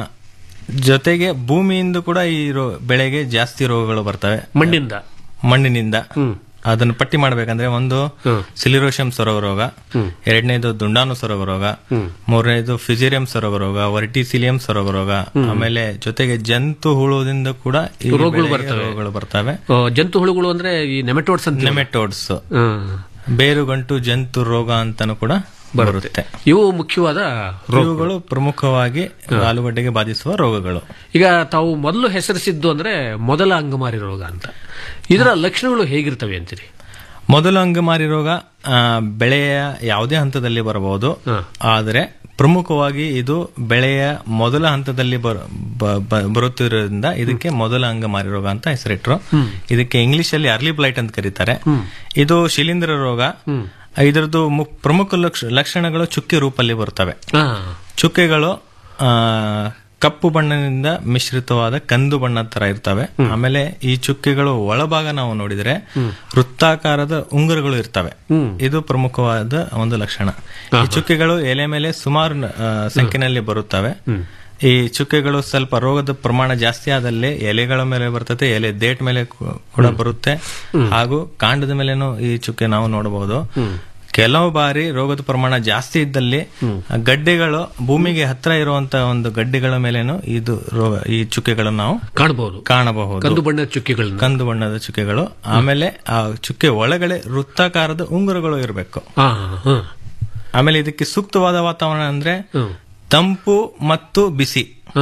ಜೊತೆಗೆ ಭೂಮಿಯಿಂದ ಕೂಡ ಈ ರೋ- ಬೆಳೆಗೆ ಜಾಸ್ತಿ ರೋಗಗಳು ಬರ್ತವೆ ಮಣ್ಣಿಂದ ಮಣ್ಣಿನಿಂದ ಅದನ್ನು ಪಟ್ಟಿ ಮಾಡ್ಬೇಕಂದ್ರೆ ಒಂದು ಸಿಲಿರೋಶಿಯಂ ಸೊರಗ ರೋಗ ಎರಡನೇದು ದುಂಡಾನು ಸೊರಗ ರೋಗ ಮೂರನೇದು ಫಿಜಿರಿಯಂ ಸೊರಗ ರೋಗ ವರ್ಟಿಸಿಲಿಯಂ ಸೊರಗ ರೋಗ ಆಮೇಲೆ ಜೊತೆಗೆ ಜಂತು ಹುಳುದಿಂದ ಕೂಡ ಈ ರೋಗಗಳು ಬೆಳೆಗೆ ಬರ್ತವೆ. ರೋಗಗಳು ಬರ್ತವೆ ಆ, ಜಂತು ಹುಳುಗಳು ಅಂದ್ರೆ ಈ ನೆಮೆಟೋಡ್ಸ್ ಅಂತ ನೆಮೆಟೋಡ್ಸ್ ಬೇರುಗಂಟು ಜಂತು ರೋಗ ಅಂತಾನು ಕೂಡ ಬರುತ್ತೆ ಇವು ಮುಖ್ಯವಾದ ರೋಗಗಳು ಪ್ರಮುಖವಾಗಿ ಆಲೂಗಡ್ಡೆಗೆ ಬಾಧಿಸುವ ರೋಗಗಳು ಈಗ ತಾವು ಮೊದಲು ಹೆಸರಿಸಿದ್ದು ಅಂದ್ರೆ ಮೊದಲ ಅಂಗಮಾರಿ ರೋಗ ಅಂತ ಇದರ ಲಕ್ಷಣಗಳು ಹೇಗಿರ್ತವೆ ಅಂತೀರಿ ಮೊದಲು ಅಂಗಮಾರಿ ರೋಗ ಆ, ಬೆಳೆಯ ಯಾವುದೇ ಹಂತದಲ್ಲಿ ಬರಬಹುದು ಆದರೆ ಪ್ರಮುಖವಾಗಿ ಇದು ಬೆಳೆಯ ಮೊದಲ ಹಂತದಲ್ಲಿ ಬರ- ಬ- ಬ- ಬರುತ್ತಿರೋದ್ರಿಂದ ಇದಕ್ಕೆ ಮೊದಲ ಅಂಗಮಾರಿ ರೋಗ ಅಂತ ಹೆಸರಿಟ್ರು ಇದಕ್ಕೆ ಇಂಗ್ಲಿಷ್ ಅಲ್ಲಿ ಅರ್ಲಿ ಬ್ಲೈಟ್ ಅಂತ ಕರೀತಾರೆ ಇದು ಶಿಲೀಂಧ್ರ ರೋಗ ಇದರದ್ದು ಮು- ಪ್ರಮುಖ ಲಕ್ಷ- ಲಕ್ಷಣಗಳು ಚುಕ್ಕೆ ರೂಪಲ್ಲಿ ಬರ್ತವೆ ಚುಕ್ಕೆಗಳು ಆ, ಕಪ್ಪು ಬಣ್ಣದಿಂದ ಮಿಶ್ರಿತವಾದ ಕಂದು ಬಣ್ಣ ತರ ಇರ್ತವೆ ಆಮೇಲೆ ಈ ಚುಕ್ಕೆಗಳು ಒಳಭಾಗ ನಾವು ನೋಡಿದ್ರೆ ವೃತ್ತಾಕಾರದ ಉಂಗುರಗಳು ಇರ್ತವೆ ಇದು ಪ್ರಮುಖವಾದ ಒಂದು ಲಕ್ಷಣ ಈ ಚುಕ್ಕೆಗಳು ಎಲೆ ಮೇಲೆ ಸುಮಾರು ಆ, ಸಂಖ್ಯೆನಲ್ಲಿ ಬರುತ್ತವೆ ಈ ಚುಕ್ಕೆಗಳು ಸ್ವಲ್ಪ ರೋಗದ ಪ್ರಮಾಣ ಜಾಸ್ತಿ ಆದಲ್ಲಿ ಎಲೆಗಳ ಮೇಲೆ ಬರ್ತದೆ ಎಲೆ ದೇಟ್ ಮೇಲೆ ಕು- ಕೂಡ ಬರುತ್ತೆ ಹಾಗೂ ಕಾಂಡದ ಮೇಲೆನೂ ಈ ಚುಕ್ಕೆ ನಾವು ನೋಡಬಹುದು ಕೆಲವು ಬಾರಿ ರೋಗದ ಪ್ರಮಾಣ ಜಾಸ್ತಿ ಇದ್ದಲ್ಲಿ ಆ ಗಡ್ಡೆಗಳು ಭೂಮಿಗೆ ಹತ್ರ ಇರುವಂತ ಒಂದು ಗಡ್ಡೆಗಳ ಮೇಲೇನು ಇದು ರೋಗ ಈ ಚುಕ್ಕೆಗಳನ್ನು ನಾವು ಕಾಣಬಹುದು ಕಾಣಬಹುದು ಕಂದು ಬಣ್ಣದ ಚುಕ್ಕಿಗಳನ್ನ ಕಂದು ಬಣ್ಣದ ಚುಕ್ಕೆಗಳು ಆಮೇಲೆ ಆ ಚುಕ್ಕೆ ಒಳಗಡೆ ವೃತ್ತಾಕಾರದ ಉಂಗುರಗಳು ಇರಬೇಕು ಹಾ ಹಾ ಆಮೇಲೆ ಇದಕ್ಕೆ ಸೂಕ್ತವಾದ ವಾತಾವರಣ ಅಂದ್ರೆ ತಂಪು ಮತ್ತು ಬಿಸಿ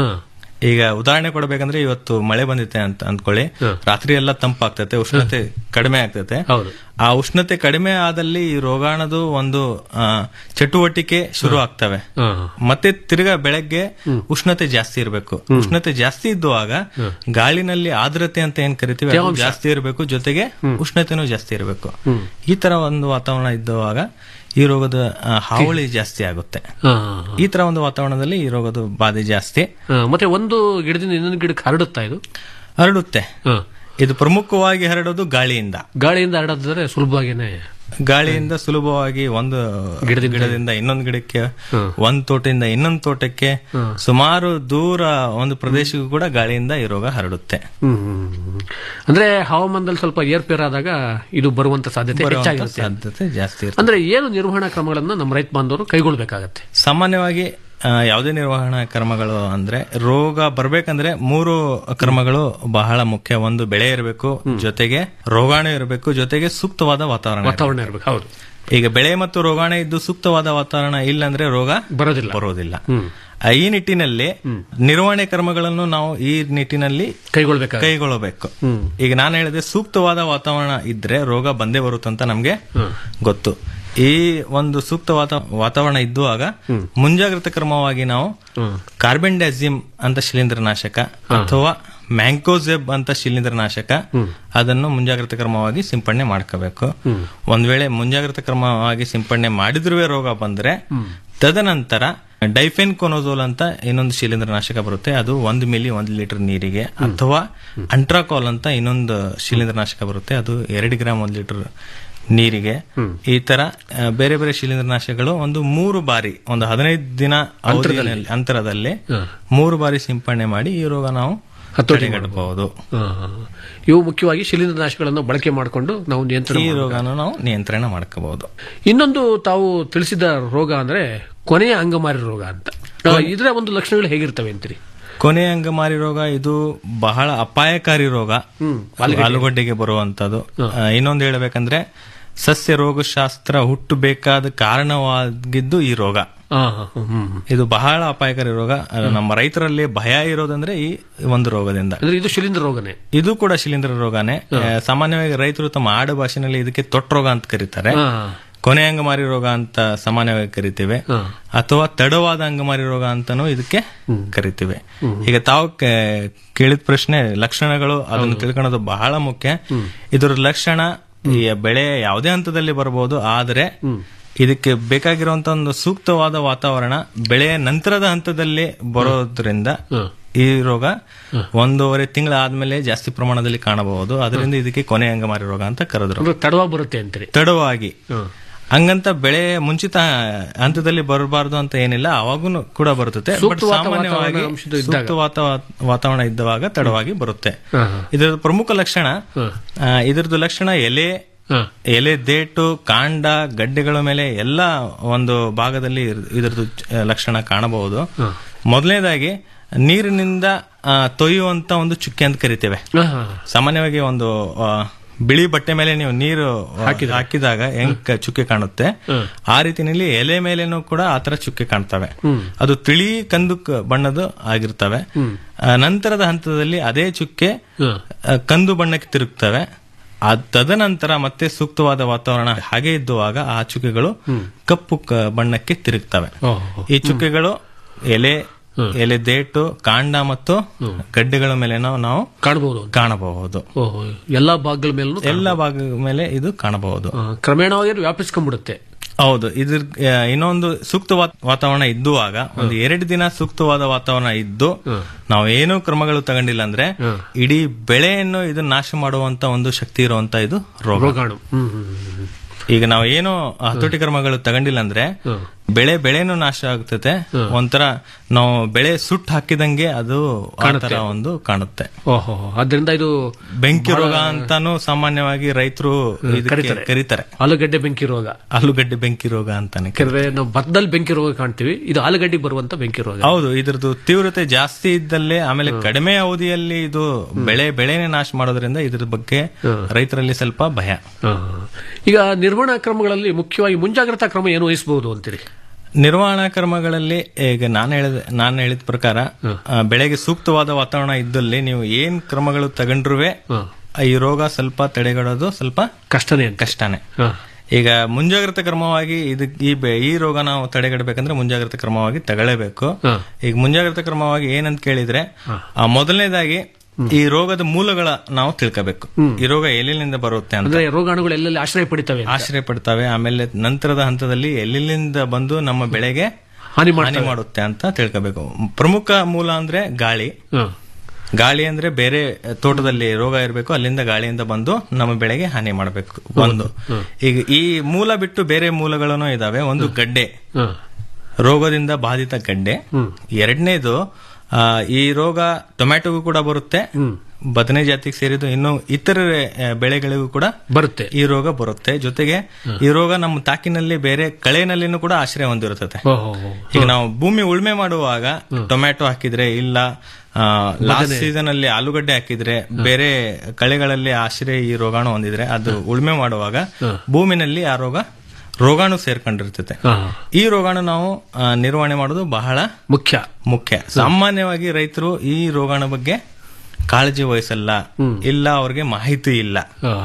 ಈಗ ಉದಾಹರಣೆ ಕೊಡಬೇಕಂದ್ರೆ ಇವತ್ತು ಮಳೆ ಬಂದಿತ್ತೆ ಅಂತ ಅಂದ್ಕೊಳ್ಳಿ ರಾತ್ರಿ ಎಲ್ಲ ತಂಪಾಗ್ತತೆ ಉಷ್ಣತೆ ಕಡಿಮೆ ಆಗ್ತತೆ ಆ ಉಷ್ಣತೆ ಕಡಿಮೆ ಆದಲ್ಲಿ ಈ ರೋಗಾಣದು ಒಂದು ಆ, ಚಟುವಟಿಕೆ ಶುರು ಆಗ್ತವೆ ಮತ್ತೆ ತಿರ್ಗಾ ಬೆಳಗ್ಗೆ ಉಷ್ಣತೆ ಜಾಸ್ತಿ ಇರಬೇಕು ಉಷ್ಣತೆ ಜಾಸ್ತಿ ಇದ್ದುವಾಗ ಗಾಳಿನಲ್ಲಿ ಆರ್ದ್ರತೆ ಅಂತ ಏನ್ ಕರಿತೀವಿ ಅದು ತೇವಾಂಶ. ಜಾಸ್ತಿ ಇರಬೇಕು ಜೊತೆಗೆ ಉಷ್ಣತೆನೂ ಜಾಸ್ತಿ ಇರಬೇಕು ಈ ತರ ಒಂದು ವಾತಾವರಣ ಇದ್ದುವಾಗ ಈ ರೋಗದ ಆ, ಹಾವಳಿ ಜಾಸ್ತಿ ಆಗುತ್ತೆ ಈ ತರ ಒಂದು ವಾತಾವರಣದಲ್ಲಿ ಈ ರೋಗದ ಬಾಧೆ ಜಾಸ್ತಿ ಹಾ, ಮತ್ತೆ ಒಂದು ಗಿಡದಿಂದ ಇನ್ನೊಂದು ಗಿಡಕ್ಕೆ ಹರಡುತ್ತಾ ಇದು ಹರಡುತ್ತೆ ಇದು ಪ್ರಮುಖವಾಗಿ ಹರಡೋದು ಗಾಳಿಯಿಂದ ಗಾಳಿಯಿಂದ ಹರಡೋದಾದ್ರೆ ಸುಲಭವಾಗಿನೇ ಗಾಳಿಯಿಂದ ಸುಲಭವಾಗಿ ಒಂದು ಗಿಡದಿಂದ ಇನ್ನೊಂದು ಗಿಡಕ್ಕೆ ಒಂದ್ ತೋಟದಿಂದ ಇನ್ನೊಂದು ತೋಟಕ್ಕೆ ಸುಮಾರು ದೂರ ಒಂದು ಪ್ರದೇಶಕ್ಕೂ ಕೂಡ ಗಾಳಿಯಿಂದ ಈ ರೋಗ ಹರಡುತ್ತೆ ಹ್ಮ್, ಹ್ಮ್, ಹ್ಮ್. ಅಂದ್ರೆ ಹವಾಮಾನದಲ್ಲಿ ಸ್ವಲ್ಪ ಏರ್ಪೇರ್ ಆದಾಗ ಇದು ಬರುವಂತ ಸಾಧ್ಯತೆ ಬರುವಂತ ಹೆಚ್ಚಾಗಿರುತ್ತೆ ಸಾಧ್ಯತೆ ಜಾಸ್ತಿ ಇರುತ್ತೆ ಅಂದ್ರೆ ಏನು ನಿರ್ವಹಣಾ ಕ್ರಮಗಳನ್ನ ನಮ್ಮ ರೈತ ಬಾಂಧವರು ಕೈಗೊಳ್ಬೇಕಾಗತ್ತೆ ಸಾಮಾನ್ಯವಾಗಿ ಆ, ಯಾವುದೇ ನಿರ್ವಹಣಾ ಕ್ರಮಗಳು ಅಂದ್ರೆ ರೋಗ ಬರ್ಬೇಕಂದ್ರೆ ಮೂರು ಕ್ರಮಗಳು ಬಹಳ ಮುಖ್ಯ ಒಂದು ಬೆಳೆ ಇರಬೇಕು ಜೊತೆಗೆ ರೋಗಾಣು ಇರಬೇಕು ಜೊತೆಗೆ ಸೂಕ್ತವಾದ ವಾತಾವರಣ ವಾತಾವರಣ ಇರ್ಬೇಕು ಹೌದು ಈಗ ಬೆಳೆ ಮತ್ತು ರೋಗಾಣು ಇದ್ದು ಸೂಕ್ತವಾದ ವಾತಾವರಣ ಇಲ್ಲ ಅಂದ್ರೆ ರೋಗ ಬರೋದಿಲ್ಲ ಬರೋದಿಲ್ಲ ಆ, ಈ ನಿಟ್ಟಿನಲ್ಲಿ ನಿರ್ವಹಣೆ ಕ್ರಮಗಳನ್ನು ನಾವು ಈ ನಿಟ್ಟಿನಲ್ಲಿ ಕೈಗೊಳ್ಬೇಕು ಕೈಗೊಳ್ಳಬೇಕು ಈಗ ನಾನು ಹೇಳಿದೆ ಸೂಕ್ತವಾದ ವಾತಾವರಣ ಇದ್ರೆ ರೋಗ ಬಂದೇ ಬರುತ್ತಂತ ನಮ್ಗೆ ಗೊತ್ತು ಈ ಒಂದು ಸೂಕ್ತವಾದ ವಾತಾವರಣ ಇದ್ದುವಾಗ ಮುಂಜಾಗ್ರತಾ ಕ್ರಮವಾಗಿ ನಾವು ಕಾರ್ಬನ್ ಡೈಸಿಮ್ ಅಂತ ಶಿಲೀಂಧ್ರನಾಶಕ ಅಥವಾ ಮ್ಯಾಂಕೋಸೆಬ್ ಅಂತ ಶಿಲೀಂಧ್ರನಾಶಕ ಅದನ್ನು ಮುಂಜಾಗ್ರತಾ ಕ್ರಮವಾಗಿ ಸಿಂಪಡಣೆ ಮಾಡ್ಕೋಬೇಕು ಒಂದ್ ವೇಳೆ ಮುಂಜಾಗ್ರತಾ ಕ್ರಮವಾಗಿ ಸಿಂಪಡಣೆ ಮಾಡಿದ್ರೂ ರೋಗ ಬಂದ್ರೆ ತದನಂತರ ಡೈಫೆನ್ ಕೊನೋಸೋಲ್ ಅಂತ ಇನ್ನೊಂದು ಶಿಲೀಂಧ್ರನಾಶಕ ಬರುತ್ತೆ ಅದು ಒಂದು ಮಿಲಿ ಒಂದು ಲೀಟರ್ ನೀರಿಗೆ ಅಥವಾ ಅಂಟ್ರಾಕಾಲ್ ಅಂತ ಇನ್ನೊಂದು ಶಿಲೀಂಧ್ರನಾಶಕ ಬರುತ್ತೆ ಅದು ಎರಡು ಗ್ರಾಮ್ ಒಂದು ಲೀಟರ್ ನೀರಿಗೆ ಈ ತರ ಆ, ಬೇರೆ ಬೇರೆ ಶಿಲೀಂಧ್ರನಾಶಕಗಳು ಒಂದು ಮೂರು ಬಾರಿ ಒಂದು ಹದಿನೈದು ದಿನ ಅವಧಿಯಲ್ಲಿ ಅಂತರದಲ್ಲಿ ಮೂರು ಬಾರಿ ಸಿಂಪಡಣೆ ಮಾಡಿ ಈ ರೋಗ ನಾವು ತಡೆಗಟ್ಟಬಹುದು ಹಾ, ಹಾ. ಇವು ಮುಖ್ಯವಾಗಿ ಶಿಲೀಂಧ್ರನಾಶಗಳನ್ನು ಬಳಕೆ ಮಾಡಿಕೊಂಡು ನಾವು ನಿಯಂತ್ರಣ ಈ ಮಾಡ್ಬೇಕು. ರೋಗನ ನಾವು ನಿಯಂತ್ರಣ ಮಾಡ್ಕೋಬಹುದು ಇನ್ನೊಂದು ತಾವು ತಿಳಿಸಿದ ರೋಗ ಅಂದ್ರೆ ಕೊನೆಯ ಅಂಗಮಾರಿ ರೋಗ ಅಂತ ಆ, ಇದರ ಒಂದು ಲಕ್ಷಣಗಳು ಹೇಗಿರ್ತವೆ ಅಂತೀರಿ ಕೊನೆ ಅಂಗಮಾರಿ ರೋಗ ಇದು ಬಹಳ ಅಪಾಯಕಾರಿ ರೋಗ ಆಲೂಗಡ್ಡೆಗೆ ಬರುವಂತದ್ದು ಆ, ಇನ್ನೊಂದು ಹೇಳ್ಬೇಕಂದ್ರೆ ಸಸ್ಯ ರೋಗಶಾಸ್ತ್ರ ಹುಟ್ಟಬೇಕಾದ ಕಾರಣವಾಗಿದ್ದು ಈ ರೋಗ ಇದು ಬಹಳ ಅಪಾಯಕಾರಿ ರೋಗ ಆ, ನಮ್ಮ ರೈತರಲ್ಲಿ ಭಯ ಇರೋದಂದ್ರೆ ಈ ಒಂದು ರೋಗದಿಂದ ಅಂದ್ರೆ ಇದು ಶಿಲೀಂಧ್ರ ರೋಗನೇ ಇದು ಕೂಡ ಶಿಲೀಂಧ್ರ ರೋಗನೇ ಆ, ಸಾಮಾನ್ಯವಾಗಿ ರೈತರು ತಮ್ಮ ಆಡು ಭಾಷೆನಲ್ಲಿ ಇದಕ್ಕೆ ತೊಟ್ ರೋಗ ಅಂತ ಕರೀತಾರೆ ಹಾ. ಕೊನೆ ಅಂಗಮಾರಿ ರೋಗ ಅಂತ ಸಾಮಾನ್ಯವಾಗಿ ಕರಿತೇವೆ ಅಥವಾ ತಡವಾದ ಅಂಗಮಾರಿ ರೋಗ ಅಂತಾನೂ ಇದಕ್ಕೆ ಕರಿತೇವೆ ಈಗ ತಾವು ಕೆ- ಕೇಳಿದ ಪ್ರಶ್ನೆ ಲಕ್ಷಣಗಳು ಅದನ್ನು ತಿಳ್ಕೊಳ್ಳೋದು ಬಹಳ ಮುಖ್ಯ ಇದರ ಲಕ್ಷಣ ಈ ಬೆಳೆ ಯಾವುದೇ ಹಂತದಲ್ಲಿ ಬರಬಹುದು ಆದರೆ ಇದಕ್ಕೆ ಬೇಕಾಗಿರುವಂತ ಒಂದು ಸೂಕ್ತವಾದ ವಾತಾವರಣ ಬೆಳೆಯ ನಂತರದ ಹಂತದಲ್ಲಿ ಬರೋದ್ರಿಂದ ಈ ರೋಗ ಒಂದೂವರೆ ತಿಂಗಳ ಆದ್ಮೇಲೆ ಜಾಸ್ತಿ ಪ್ರಮಾಣದಲ್ಲಿ ಕಾಣಬಹುದು ಅದರಿಂದ ಇದಕ್ಕೆ ಕೊನೆ ಅಂಗಮಾರಿ ರೋಗ ಅಂತ ಕರೆದ್ರು ಅಂದ್ರೆ ತಡವಾಗಿ ಬರುತ್ತೆ ಅಂತೀರಿ ತಡವಾಗಿ ಹಂಗಂತ ಬೆಳೆ ಮುಂಚಿತ ಹಂತದಲ್ಲಿ ಬರಬಾರ್ದು ಅಂತ ಏನಿಲ್ಲ ಅವಾಗೂ ಕೂಡ ಬರುತ್ತದೆ ಬಟ್ ಸೂಕ್ತವಾದ ಸಾಮಾನ್ಯವಾಗಿ ವಾತಾವರಣ ಅಂಶದ ಇದ್ದಾಗ. ಸೂಕ್ತ ವಾತಾವ- ವಾತಾವರಣ ಇದ್ದವಾಗ ತಡವಾಗಿ ಬರುತ್ತೆ ಹಾ, ಹಾ. ಇದರ ಪ್ರಮುಖ ಲಕ್ಷಣ ಆ, ಇದರದ್ದು ಲಕ್ಷಣ ಎಲೆ ಎಲೆ ದೇಟು ಕಾಂಡ ಗಡ್ಡೆಗಳ ಮೇಲೆ ಎಲ್ಲ ಒಂದು ಭಾಗದಲ್ಲಿ ಇರ್- ಇದರದ್ದು ಚ- ಲಕ್ಷಣ ಕಾಣಬಹುದು ಮೊದಲನೇದಾಗಿ ನೀರಿನಿಂದ ಆ, ತೊಯ್ಯುವಂತ ಒಂದು ಚುಕ್ಕೆ ಅಂತ ಕರಿತೇವೆ ಸಾಮಾನ್ಯವಾಗಿ ಒಂದು ಆ, ಬಿಳಿ ಬಟ್ಟೆ ಮೇಲೆ ನೀವು ನೀರು ಆ, ಹಾಕಿದಾಗ ಹೆಂಗ್ ಕ- ಚುಕ್ಕೆ ಕಾಣುತ್ತೆ ಆ ರೀತಿನಲ್ಲಿ ಎಲೆ ಮೇಲೆನೂ ಕೂಡ ಆತರ ಚುಕ್ಕೆ ಕಾಣ್ತವೆ ಅದು ತಿಳಿ ಕಂದು ಕ- ಬಣ್ಣದ ಆಗಿರ್ತವೆ ಆ, ನಂತರದ ಹಂತದಲ್ಲಿ ಅದೇ ಚುಕ್ಕೆ ಆ, ಕಂದು ಬಣ್ಣಕ್ಕೆ ತಿರುಗ್ತವೆ ಆ ತದನಂತರ ಮತ್ತೆ ಸೂಕ್ತವಾದ ವಾತಾವರಣ ಹಾಗೆ ಇದ್ದುವಾಗ ಆ ಚುಕ್ಕೆಗಳು ಕಪ್ಪು ಕ- ಬಣ್ಣಕ್ಕೆ ತಿರುಗ್ತವೆ ಈ ಚುಕ್ಕೆಗಳು ಎಲೆ ಎಲೆ ದೇಟು ಕಾಂಡ ಮತ್ತು ಗಡ್ಡೆಗಳ ಮೇಲೆ ನಾವು ನಾವು ಕಾಣಬಹುದು ಕಾಣಬಹುದು ಓಹೋ ಎಲ್ಲಾ ಭಾಗಗಳ ಮೇಲೂ ಎಲ್ಲ ಭಾಗದ ಮೇಲೆ ಇದು ಕಾಣಬಹುದು ಕ್ರಮೇಣವಾಗಿ ಅದು ವ್ಯಾಪಿಸ್ಕೊಂಡ್ಬಿಡುತ್ತೆ ಹೌದು ಇದ್ರ ಆ, ಇನ್ನೊಂದು ಸೂಕ್ತ ವಾತ್- ವಾತಾವರಣ ಇದ್ದುವಾಗ ಒಂದು ಎರಡು ದಿನ ಸೂಕ್ತವಾದ ವಾತಾವರಣ ಇದ್ದು ನಾವು ಏನೂ ಕ್ರಮಗಳು ತಗೊಂಡಿಲ್ಲ ಅಂದ್ರೆ ಇಡೀ ಬೆಳೆಯನ್ನು ಇದು ನಾಶ ಮಾಡುವಂತ ಒಂದು ಶಕ್ತಿ ಇರುವಂತ ಇದು ರೋಗ ರೋಗಾಣು ಹ್ಮ್ ಹ್ಮ್ ಹ್ಮ್. ಈಗ ನಾವು ಏನು ಹತೋಟಿ ಕ್ರಮಗಳು ತಗೊಂಡಿಲ್ಲ ಅಂದ್ರೆ ಬೆಳೆ ಬೆಳೆನೂ ನಾಶ ಆಗ್ತದೆ ಒಂಥರ ನಾವು ಬೆಳೆ ಸುಟ್ಟು ಹಾಕಿದಂಗೆ ಅದು ಆ ಕಾಣುತ್ತೆ. ತರ ಒಂದು ಕಾಣುತ್ತೆ ಓಹೋ ಅದರಿಂದ ಇದು ಬೆಂಕಿ ಬಹಳ- ರೋಗ ಅಂತಾನು ಸಾಮಾನ್ಯವಾಗಿ ರೈತರು ಕರೀತಾರೆ. ಕರೀತಾರೆ ಆಲೂಗಡ್ಡೆ ಬೆಂಕಿ ರೋಗ ಆಲೂಗಡ್ಡೆ ಬೆಂಕಿ ರೋಗ ಅಂತಾನೆ ಯಾಕಂದ್ರೆ ನಾವು ಭತ್ತದಲ್ಲಿ ಬೆಂಕಿ ರೋಗ ಕಾಣ್ತೀವಿ ಇದು ಆಲೂಗಡ್ಡೆಗೆ ಬರುವಂತ ಬೆಂಕಿ ರೋಗ ಹೌದು ಇದ್ರದ್ದು ತೀವ್ರತೆ ಜಾಸ್ತಿ ಇದ್ದಲ್ಲೇ ಆಮೇಲೆ ಕಡಿಮೆ ಅವಧಿಯಲ್ಲಿ ಇದು ಬೆಳೆ ಬೆಳೆನೇ ನಾಶ ಮಾಡೋದ್ರಿಂದ ಇದ್ರ ಬಗ್ಗೆ ರೈತರಲ್ಲಿ ಸ್ವಲ್ಪ ಭಯ ಈಗ ನಿರ್ವಹಣಾ ಕ್ರಮಗಳಲ್ಲಿ ಮುಖ್ಯವಾಗಿ ಮುಂಜಾಗ್ರತಾ ಕ್ರಮ ಏನು ವಹಿಸಬಹುದು ಅಂತೀರಿ ನಿರ್ವಹಣಾ ಕ್ರಮಗಳಲ್ಲಿ ಈಗ ನಾನು ಹೇಳಿದ ನಾನು ಹೇಳಿದ ಪ್ರಕಾರ ಆ, ಬೆಳೆಗೆ ಸೂಕ್ತವಾದ ವಾತಾವರಣ ಇದ್ದಲ್ಲಿ ನೀವು ಏನ್ ಕ್ರಮಗಳು ತಗೊಂಡ್ರುವೆ ಈ ರೋಗ ಸ್ವಲ್ಪ ತಡೆಗಟ್ಟೋದು ಸ್ವಲ್ಪ ಕಷ್ಟನೇ ಕಷ್ಟನೇ ಈಗ ಮುಂಜಾಗ್ರತಾ ಕ್ರಮವಾಗಿ ಇದು ಈ ಬೆ- ಈ ರೋಗ ನಾವು ತಡೆಗಟ್ಟಬೇಕಂದ್ರೆ ಮುಂಜಾಗ್ರತಾ ಕ್ರಮವಾಗಿ ತಗೊಳ್ಳೇಬೇಕು ಈಗ ಮುಂಜಾಗ್ರತಾ ಕ್ರಮವಾಗಿ ಏನಂತ ಕೇಳಿದ್ರೆ ಆ, ಮೊದಲನೇದಾಗಿ ಈ ರೋಗದ ಮೂಲಗಳ ನಾವು ತಿಳ್ಕೋಬೇಕು ಈ ರೋಗ ಎಲ್ಲಿಂದ ಬರುತ್ತೆ ಅಂತ ಅಂದ್ರೆ ರೋಗಾಣುಗಳು ಎಲ್ಲೆಲ್ಲಿ ಆಶ್ರಯ ಪಡಿತವೆ ಅಂತ. ಆಶ್ರಯ ಪಡ್ತವೆ ಆಮೇಲೆ ನಂತರದ ಹಂತದಲ್ಲಿ ಎಲ್ಲಿಂದ ಬಂದು ನಮ್ಮ ಬೆಳೆಗೆ ಹಾನಿ ಹಾನಿ ಮಾಡುತ್ತೆ ಅಂತ ತಿಳ್ಕೋಬೇಕು ಪ್ರಮುಖ ಮೂಲ ಅಂದ್ರೆ ಗಾಳಿ ಗಾಳಿ ಅಂದ್ರೆ ಬೇರೆ ತೋಟದಲ್ಲಿ ರೋಗ ಇರಬೇಕು ಅಲ್ಲಿಂದ ಗಾಳಿಯಿಂದ ಬಂದು ನಮ್ಮ ಬೆಳೆಗೆ ಹಾನಿ ಮಾಡಬೇಕು ಒಂದು ಈಗ ಈ ಮೂಲ ಬಿಟ್ಟು ಬೇರೆ ಮೂಲಗಳನ್ನು ಇದಾವೆ ಒಂದು ಗಡ್ಡೆ ರೋಗದಿಂದ ಬಾಧಿತ ಗಡ್ಡೆ ಎರಡನೇದು ಆ, ಈ ರೋಗ ಟೊಮ್ಯಾಟೊಗೂ ಕೂಡ ಬರುತ್ತೆ ಬದನೆ ಜಾತಿಗೆ ಸೇರಿದ್ದು ಇನ್ನು ಇತರೆ ಆ, ಬೆಳೆಗಳಿಗೂ ಕೂಡ ಬರುತ್ತೆ ಈ ರೋಗ ಬರುತ್ತೆ ಜೊತೆಗೆ ಈ ರೋಗ ನಮ್ಮ ತಾಕಿನಲ್ಲಿ ಬೇರೆ ಕಳೆನಲ್ಲಿನೂ ಕೂಡ ಆಶ್ರಯ ಹೊಂದಿರುತ್ತದೆ ಈಗ ನಾವು ಭೂಮಿ ಉಳುಮೆ ಮಾಡುವಾಗ ಟೊಮ್ಯಾಟೊ ಹಾಕಿದ್ರೆ ಇಲ್ಲ ಲಾಸ್ಟ್ ಬದನೆ. ಸೀಸನ್ ಅಲ್ಲಿ ಆಲೂಗಡ್ಡೆ ಹಾಕಿದ್ರೆ ಬೇರೆ ಕಳೆಗಳಲ್ಲಿ ಆಶ್ರಯ ಈ ರೋಗಾಣು ಹೊಂದಿದ್ರೆ ಅದು ಉಳುಮೆ ಮಾಡುವಾಗ ಭೂಮಿನಲ್ಲಿ ಆ ರೋಗ ರೋಗಾಣು ಸೇರ್ಕೊಂಡಿರ್ತದೆ ಈ ರೋಗಾಣು ನಾವು ಆ, ನಿರ್ವಹಣೆ ಮಾಡೋದು ಬಹಳ ಮುಖ್ಯ ಮುಖ್ಯ ಸಾಮಾನ್ಯವಾಗಿ ರೈತರು ಈ ರೋಗಾಣು ಬಗ್ಗೆ ಕಾಳಜಿ ವಹಿಸಲ್ಲ ಇಲ್ಲ ಅವ್ರಿಗೆ ಮಾಹಿತಿ ಇಲ್ಲ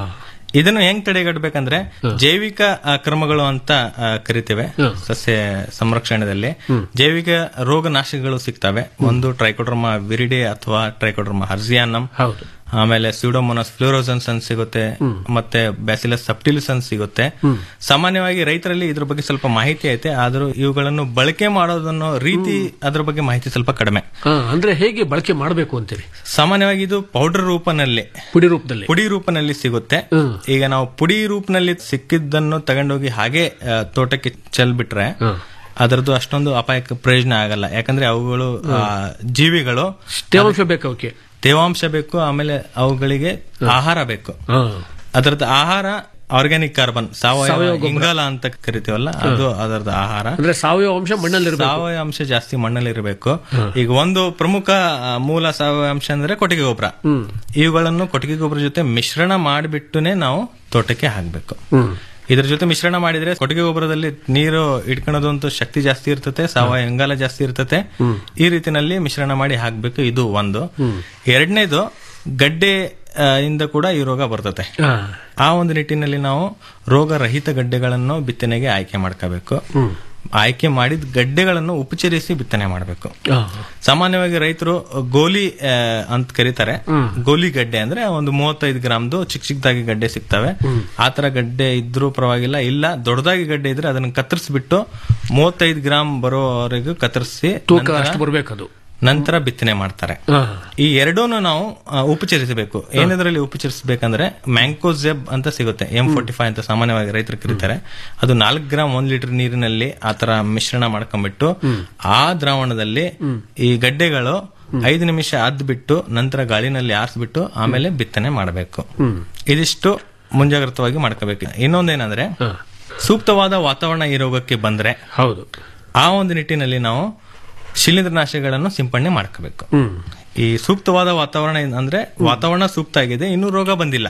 ಇದನ್ನು ಹೆಂಗ್ ತಡೆಗಟ್ಟಬೇಕಂದ್ರೆ ಜೈವಿಕ ಆ, ಕ್ರಮಗಳು ಅಂತ ಆ, ಕರಿತೇವೆ ಸಸ್ಯ ಸಂರಕ್ಷಣೆಯಲ್ಲಿ ಜೈವಿಕ ರೋಗನಾಶಕಗಳು ಸಿಗ್ತವೆ ಒಂದು ಟ್ರೈಕೋಡ್ರಮಾ ವಿರಿಡೆ ಅಥವಾ ಟ್ರೈಕೋಡ್ರಮಾ ಹರ್ಸಿಯಾನಮ್ ಆಮೇಲೆ ಸ್ಯೂಡೋಮೋನಸ್ ಫ್ಲೋರೋಸನ್ಸ್ ಅಂತ ಸಿಗುತ್ತೆ ಮತ್ತೆ ಬ್ಯಾಸಿಲಸ್ ಸಬ್ಟಿಲಿಸ್ ಅಂತ ಸಿಗುತ್ತೆ ಸಾಮಾನ್ಯವಾಗಿ ರೈತರಲ್ಲಿ ಇದ್ರ ಬಗ್ಗೆ ಸ್ವಲ್ಪ ಮಾಹಿತಿ ಐತೆ ಆದ್ರೂ ಇವುಗಳನ್ನು ಬಳಕೆ ಮಾಡೋದನ್ನೋ ರೀತಿ ಅದ್ರ ಬಗ್ಗೆ ಮಾಹಿತಿ ಸ್ವಲ್ಪ ಕಡಿಮೆ ಹಾ, ಅಂದ್ರೆ ಹೇಗೆ ಬಳಕೆ ಮಾಡಬೇಕು ಅಂತೀರಿ ಸಾಮಾನ್ಯವಾಗಿ ಇದು ಪೌಡರ್ ರೂಪನಲ್ಲಿ ಪುಡಿ ರೂಪದಲ್ಲಿ ಪುಡಿ ರೂಪನಲ್ಲಿ ಸಿಗುತ್ತೆ ಈಗ ನಾವು ಪುಡಿ ರೂಪನಲ್ಲಿ ಸಿಕ್ಕಿದ್ದನ್ನು ತಗೊಂಡೋಗಿ ಹಾಗೆ ಆ, ತೋಟಕ್ಕೆ ಚೆಲ್ಬಿಟ್ರೆ ಅದರದ್ದು ಅಷ್ಟೊಂದು ಅಪಾಯಕ್ಕೆ ಪ್ರಯೋಜನ ಆಗಲ್ಲ ಯಾಕಂದ್ರೆ ಅವುಗಳು ಆ, ಜೀವಿಗಳು ತೇವಾಂಶ ಬೇಕು ಅವಕ್ಕೆ ತೇವಾಂಶ ಬೇಕು ಆಮೇಲೆ ಅವುಗಳಿಗೆ ಆಹಾರ ಬೇಕು ಅದರದ್ದು ಆಹಾರ ಆರ್ಗ್ಯಾನಿಕ್ ಕಾರ್ಬನ್ ಸಾವಯವ ಸಾವಯವ ಗೊಬ್ಬರ. ಇಂಗಾಲ ಅಂತ ಕರಿತೀವಲ್ಲ ಅದು ಅದರದ್ದು ಆಹಾರ ಅಂದ್ರೆ ಸಾವಯವ ಅಂಶ ಮಣ್ಣಲ್ಲಿ ಸಾವಯವ ಅಂಶ ಜಾಸ್ತಿ ಮಣ್ಣಲ್ಲಿ ಇರಬೇಕು ಈಗ ಒಂದು ಪ್ರಮುಖ ಆ, ಮೂಲ ಸಾವಯವ ಅಂಶ ಅಂದ್ರೆ ಕೊಟ್ಟಿಗೆ ಗೊಬ್ಬರ ಇವುಗಳನ್ನು ಕೊಟ್ಟಿಗೆ ಗೊಬ್ಬರ ಜೊತೆ ಮಿಶ್ರಣ ಮಾಡಿಬಿಟ್ಟುನೆ ನಾವು ತೋಟಕ್ಕೆ ಹಾಕ್ಬೇಕು ಇದ್ರ ಜೊತೆ ಮಿಶ್ರಣ ಮಾಡಿದ್ರೆ ಕೊಟ್ಟಿಗೆ ಗೊಬ್ಬರದಲ್ಲಿ ನೀರು ಇಟ್ಕೊಳ್ಳೋದು ಅಂತ ಶಕ್ತಿ ಜಾಸ್ತಿ ಇರ್ತತೆ ಸಾವಯವ ಇಂಗಾಲ ಜಾಸ್ತಿ ಇರ್ತತೆ ಈ ರೀತಿನಲ್ಲಿ ಮಿಶ್ರಣ ಮಾಡಿ ಹಾಕ್ಬೇಕು ಇದು ಒಂದು ಎರಡನೇದು ಗಡ್ಡೆ ಆ, ಇಂದ ಕೂಡ ಈ ರೋಗ ಬರ್ತತೆ ಆ ಒಂದು ನಿಟ್ಟಿನಲ್ಲಿ ನಾವು ರೋಗರಹಿತ ಗಡ್ಡೆಗಳನ್ನು ಬಿತ್ತನೆಗೆ ಆಯ್ಕೆ ಮಾಡ್ಕೋಬೇಕು ಆಯ್ಕೆ ಮಾಡಿದ ಗಡ್ಡೆಗಳನ್ನು ಉಪಚರಿಸಿ ಬಿತ್ತನೆ ಮಾಡಬೇಕು ಸಾಮಾನ್ಯವಾಗಿ ರೈತರು ಗೋಲಿ ಆ, ಅಂತ ಕರೀತಾರೆ ಗೋಲಿ ಗಡ್ಡೆ ಅಂದ್ರೆ ಒಂದು ಮೂವತ್ತೈದು ಗ್ರಾಮ್ದು ಚಿಕ್ಕ ಚಿಕ್ಕದಾಗಿ ಗಡ್ಡೆ ಸಿಗ್ತವೆ ಆ ತರ ಗಡ್ಡೆ ಇದ್ರೂ ಪರವಾಗಿಲ್ಲ ಇಲ್ಲ ದೊಡ್ಡದಾಗಿ ಗಡ್ಡೆ ಇದ್ರೆ ಅದನ್ನ ಕತ್ತರಿಸ್ಬಿಟ್ಟು ಮೂವತ್ತೈದು ಗ್ರಾಮ್ ಬರೋವರೆಗೂ ಕತ್ತರಿಸಿ ತೂಕ ಅಷ್ಟು ಬರ್ಬೇಕದು ನಂತರ ಬಿತ್ತನೆ ಮಾಡ್ತಾರೆ ಈ ಎರಡೂನು ನಾವು ಆ, ಉಪಚರಿಸಬೇಕು ಏನದ್ರಲ್ಲಿ ಉಪಚರಿಸಬೇಕಂದ್ರೆ ಮ್ಯಾಂಕೋಜೆಬ್ ಅಂತ ಸಿಗುತ್ತೆ ಎಂ ಫೋರ್ಟಿ ಫೈವ್ ಅಂತ ಸಾಮಾನ್ಯವಾಗಿ ರೈತರು ಕರೀತಾರೆ ಅದು ನಾಲ್ಕು ಗ್ರಾಮ್ ಒಂದ್ ಲೀಟರ್ ನೀರಿನಲ್ಲಿ ಆತರ ಮಿಶ್ರಣ ಮಾಡ್ಕೊಂಡ್ಬಿಟ್ಟು ಆ ದ್ರಾವಣದಲ್ಲಿ ಈ ಗಡ್ಡೆಗಳು ಐದು ನಿಮಿಷ ಅದ್ಬಿಟ್ಟು ನಂತರ ಗಾಳಿನಲ್ಲಿ ಆರಿಸ್ಬಿಟ್ಟು ಆಮೇಲೆ ಬಿತ್ತನೆ ಮಾಡಬೇಕು ಇದಿಷ್ಟು ಮುಂಜಾಗ್ರತವಾಗಿ ಮಾಡ್ಕೋಬೇಕು ಇನ್ನೊಂದೇನಂದ್ರೆ ಸೂಕ್ತವಾದ ವಾತಾವರಣ ಈ ರೋಗಕ್ಕೆ ಬಂದ್ರೆ ಹೌದು ಆ ಒಂದು ನಿಟ್ಟಿನಲ್ಲಿ ನಾವು ಶಿಲೀಂಧ್ರನಾಶಕಗಳನ್ನು ಸಿಂಪಡಣೆ ಮಾಡ್ಕೋಬೇಕು ಈ ಸೂಕ್ತವಾದ ವಾತಾವರಣ ಏನ್- ಅಂದ್ರೆ ವಾತಾವರಣ ಸೂಕ್ತ ಆಗಿದೆ ಇನ್ನೂ ರೋಗ ಬಂದಿಲ್ಲ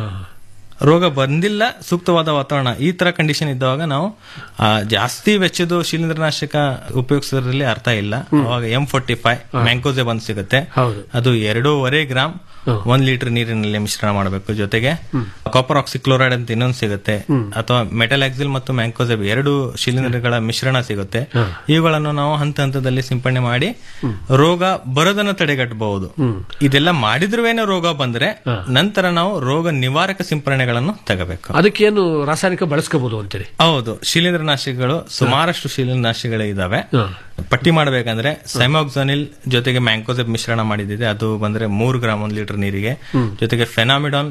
ರೋಗ ಬಂದಿಲ್ಲ ಸೂಕ್ತವಾದ ವಾತಾವರಣ ಈ ತರ ಕಂಡೀಷನ್ ಇದ್ದಾಗ ನಾವು ಆ, ಜಾಸ್ತಿ ವೆಚ್ಚದ ಶಿಲೀಂಧ್ರನಾಶಕ ಉಪಯೋಗಿಸೋದ್ರಲ್ಲಿ ಅರ್ಥ ಇಲ್ಲ ಅವಾಗ ಎಂ ಫೋರ್ಟಿ ಫೈವ್ ಮ್ಯಾಂಕೋಸೆ ಬಂದ್ ಸಿಗುತ್ತೆ ಅದು ಎರಡೂವರೆ ಗ್ರಾಮ್ ಒಂದ್ ಲೀಟರ್ ನೀರಿನಲ್ಲಿ ಮಿಶ್ರಣ ಮಾಡಬೇಕು ಜೊತೆಗೆ ಕಾಪರ್ ಆಕ್ಸಿಕ್ಲೋರೈಡ್ ಅಂತ ಇನ್ನೊಂದು ಸಿಗುತ್ತೆ ಅಥವಾ ಮೆಟಲಾಕ್ಸಿಲ್ ಮತ್ತು ಮ್ಯಾಂಕೋಸೆಬ್ ಎರಡು ಶಿಲೀಂಧ್ರಗಳ ಮಿಶ್ರಣ ಸಿಗುತ್ತೆ ಇವುಗಳನ್ನು ನಾವು ಹಂತ ಹಂತದಲ್ಲಿ ಸಿಂಪಡಣೆ ಮಾಡಿ ರೋಗ ಬರೋದನ್ನ ತಡೆಗಟ್ಟಬಹುದು ಇದೆಲ್ಲ ಮಾಡಿದ್ರುವೇನೋ ರೋಗ ಬಂದ್ರೆ ನಂತರ ನಾವು ರೋಗ ನಿವಾರಕ ಸಿಂಪರಣೆಗಳನ್ನು ತಗೋಬೇಕು ಅದಕ್ಕೇನು ರಾಸಾಯನಿಕ ಬಳಸ್ಕೋಬಹುದು ಅಂತೀರಿ ಹೌದು ಶಿಲೀಂಧ್ರನಾಶಕಗಳು ಸುಮಾರಷ್ಟು ಶಿಲೀಂಧ್ರನಾಶಕಗಳು ಇದಾವೆ ಪಟ್ಟಿ ಮಾಡಬೇಕಂದ್ರೆ ಸೈಮಾಕ್ಸೋನಿಲ್ ಜೊತೆಗೆ ಮ್ಯಾಂಕೋಸೆಬ್ ಮಿಶ್ರಣ ಮಾಡಿದಿದೆ ಅದು ಬಂದ್ರೆ ಮೂರು ಗ್ರಾಮ್ ಒಂದ್ ಲೀಟರ್ ನೀರಿಗೆ ಜೊತೆಗೆ ಫೆನಾಮಿಡಾನ್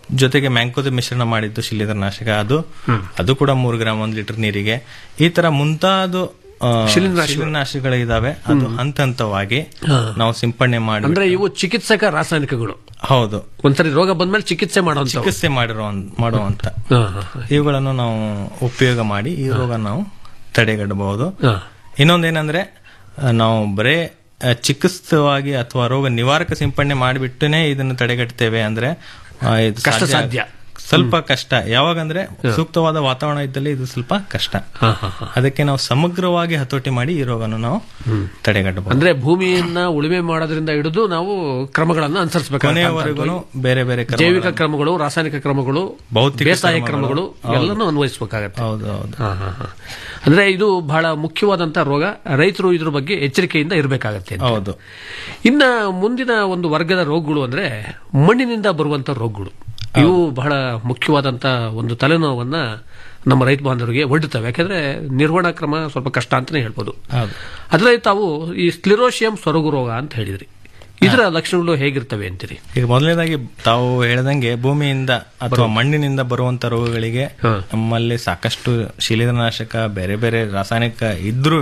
ಜೊತೆಗೆ ಮ್ಯಾಂಕೋದ ಮಿಶ್ರಣ ಮಾಡಿದ್ದು ಶಿಲೀಂಧ್ರನಾಶಕ ಅದು ಅದು ಕೂಡ ಮೂರು ಗ್ರಾಮ್ ಒಂದು ಲೀಟರ್ ನೀರಿಗೆ ಈ ತರ ಮುಂತಾದ ಆ, ಶಿಲೀಂಧ್ರನಾಶಕ- ಶಿಲೀಂಧ್ರನಾಶಕಗಳು ಇದಾವೆ ಅದು ಹಂತ ಹಂತವಾಗಿ ನಾವು ಸಿಂಪಡಣೆ ಮಾಡಿ ಅಂದ್ರೆ ಇವು ಚಿಕಿತ್ಸಕ ರಾಸಾಯನಿಕಗಳು ಹೌದು ಒಂದ್ಸರಿ ರೋಗ ಬಂದ್ಮೇಲೆ ಚಿಕಿತ್ಸೆ ಮಾಡುವಂತ ಚಿಕಿತ್ಸೆ ಮಾಡಿರೋ ಮಾಡುವಂತ ಇವುಗಳನ್ನು ನಾವು ಉಪಯೋಗ ಮಾಡಿ ಈ ರೋಗ ನಾವು ತಡೆಗಟ್ಟಬಹುದು ಇನ್ನೊಂದೇನಂದ್ರೆ ಆ, ನಾವು ಬರೇ ಆ, ಚಿಕಿತ್ಸವಾಗಿ ಅಥವಾ ರೋಗ ನಿವಾರಕ ಸಿಂಪಡಣೆ ಮಾಡಿಬಿಟ್ಟನೆ ಇದನ್ನು ತಡೆಗಟ್ತೇವೆ ಅಂದ್ರೆ ಆ, ಇದು ಕಷ್ಟ ಸಾಧ್ಯ. ಸ್ವಲ್ಪ ಕಷ್ಟ ಯಾವಾಗಂದ್ರೆ ಸೂಕ್ತವಾದ ವಾತಾವರಣ ಇದ್ದಲ್ಲಿ ಇದು ಸ್ವಲ್ಪ ಕಷ್ಟ ಅದಕ್ಕೆ ನಾವು ಸಮಗ್ರವಾಗಿ ಹತೋಟಿ ಮಾಡಿ ಈ ರೋಗನ ನಾವು ತಡೆಗಟ್ಟಬಹುದು ಅಂದ್ರೆ ಭೂಮಿಯನ್ನ ಉಳುಮೆ ಮಾಡೋದ್ರಿಂದ ಹಿಡಿದು ನಾವು ಕ್ರಮಗಳನ್ನ ಕೊನೆಯವರೆಗೂ ಅನುಸರಿಸಬೇಕಾಗುತ್ತೆ ಬೇರೆ ಬೇರೆ ಕ್ರಮಗಳನ್ನು- ಜೈವಿಕ ಕ್ರಮಗಳು ರಾಸಾಯನಿಕ ಕ್ರಮಗಳು ಭೌತಿಕ ಬೇಸಾಯ ಕ್ರಮಗಳು. ಕ್ರಮಗಳು ಹೌದು. ಎಲ್ಲನೂ ಅನ್ವಯಿಸಬೇಕಾಗತ್ತೆ ಹೌದು ಹೌದು ಹಾ, ಹಾ, ಹಾ. ಅಂದ್ರೆ ಇದು ಬಹಳ ಮುಖ್ಯವಾದಂತ ರೋಗ ರೈತರು ಇದ್ರ ಬಗ್ಗೆ ಎಚ್ಚರಿಕೆಯಿಂದ ಇರಬೇಕಾಗತ್ತೆ ಅಂತ. ಹೌದು ಇನ್ನ ಮುಂದಿನ ಒಂದು ವರ್ಗದ ರೋಗಗಳು ಅಂದ್ರೆ ಮಣ್ಣಿನಿಂದ ಬರುವಂತ ರೋಗಗಳು ಇವು ಬಹಳ ಮುಖ್ಯವಾದಂತ ಒಂದು ತಲೆನೋವನ್ನ ನಮ್ಮ ರೈತ ಬಾಂಧವರಿಗೆ ಒಡ್ಡುತ್ತವೆ ಯಾಕಂದ್ರೆ ನಿರ್ವಹಣಾ ಕ್ರಮ ಸ್ವಲ್ಪ ಕಷ್ಟ ಅಂತಾನೆ ಹೇಳ್ಬೋದು ಹೌದು ಅದರಲ್ಲಿ ತಾವು ಈ ಸ್ಕ್ಲಿರೋಶಿಯಂ ಸೊರಗು ರೋಗ ಅಂತ ಹೇಳಿದ್ರಿ ಇದರ ಲಕ್ಷಣಗಳು ಹೇಗಿರ್ತವೆ ಅಂತೀರಿ ಈಗ ಮೊದಲನೇದಾಗಿ ತಾವು ಹೇಳ್ದಂಗೆ ಭೂಮಿಯಿಂದ ಅಥವಾ ಮಣ್ಣಿನಿಂದ ಬರುವಂತ ರೋಗಗಳಿಗೆ ನಮ್ಮಲ್ಲಿ ಸಾಕಷ್ಟು ಶಿಲೀಂಧ್ರನಾಶಕ ಬೇರೆ ಬೇರೆ ರಾಸಾಯನಿಕ ಇದ್ರೂ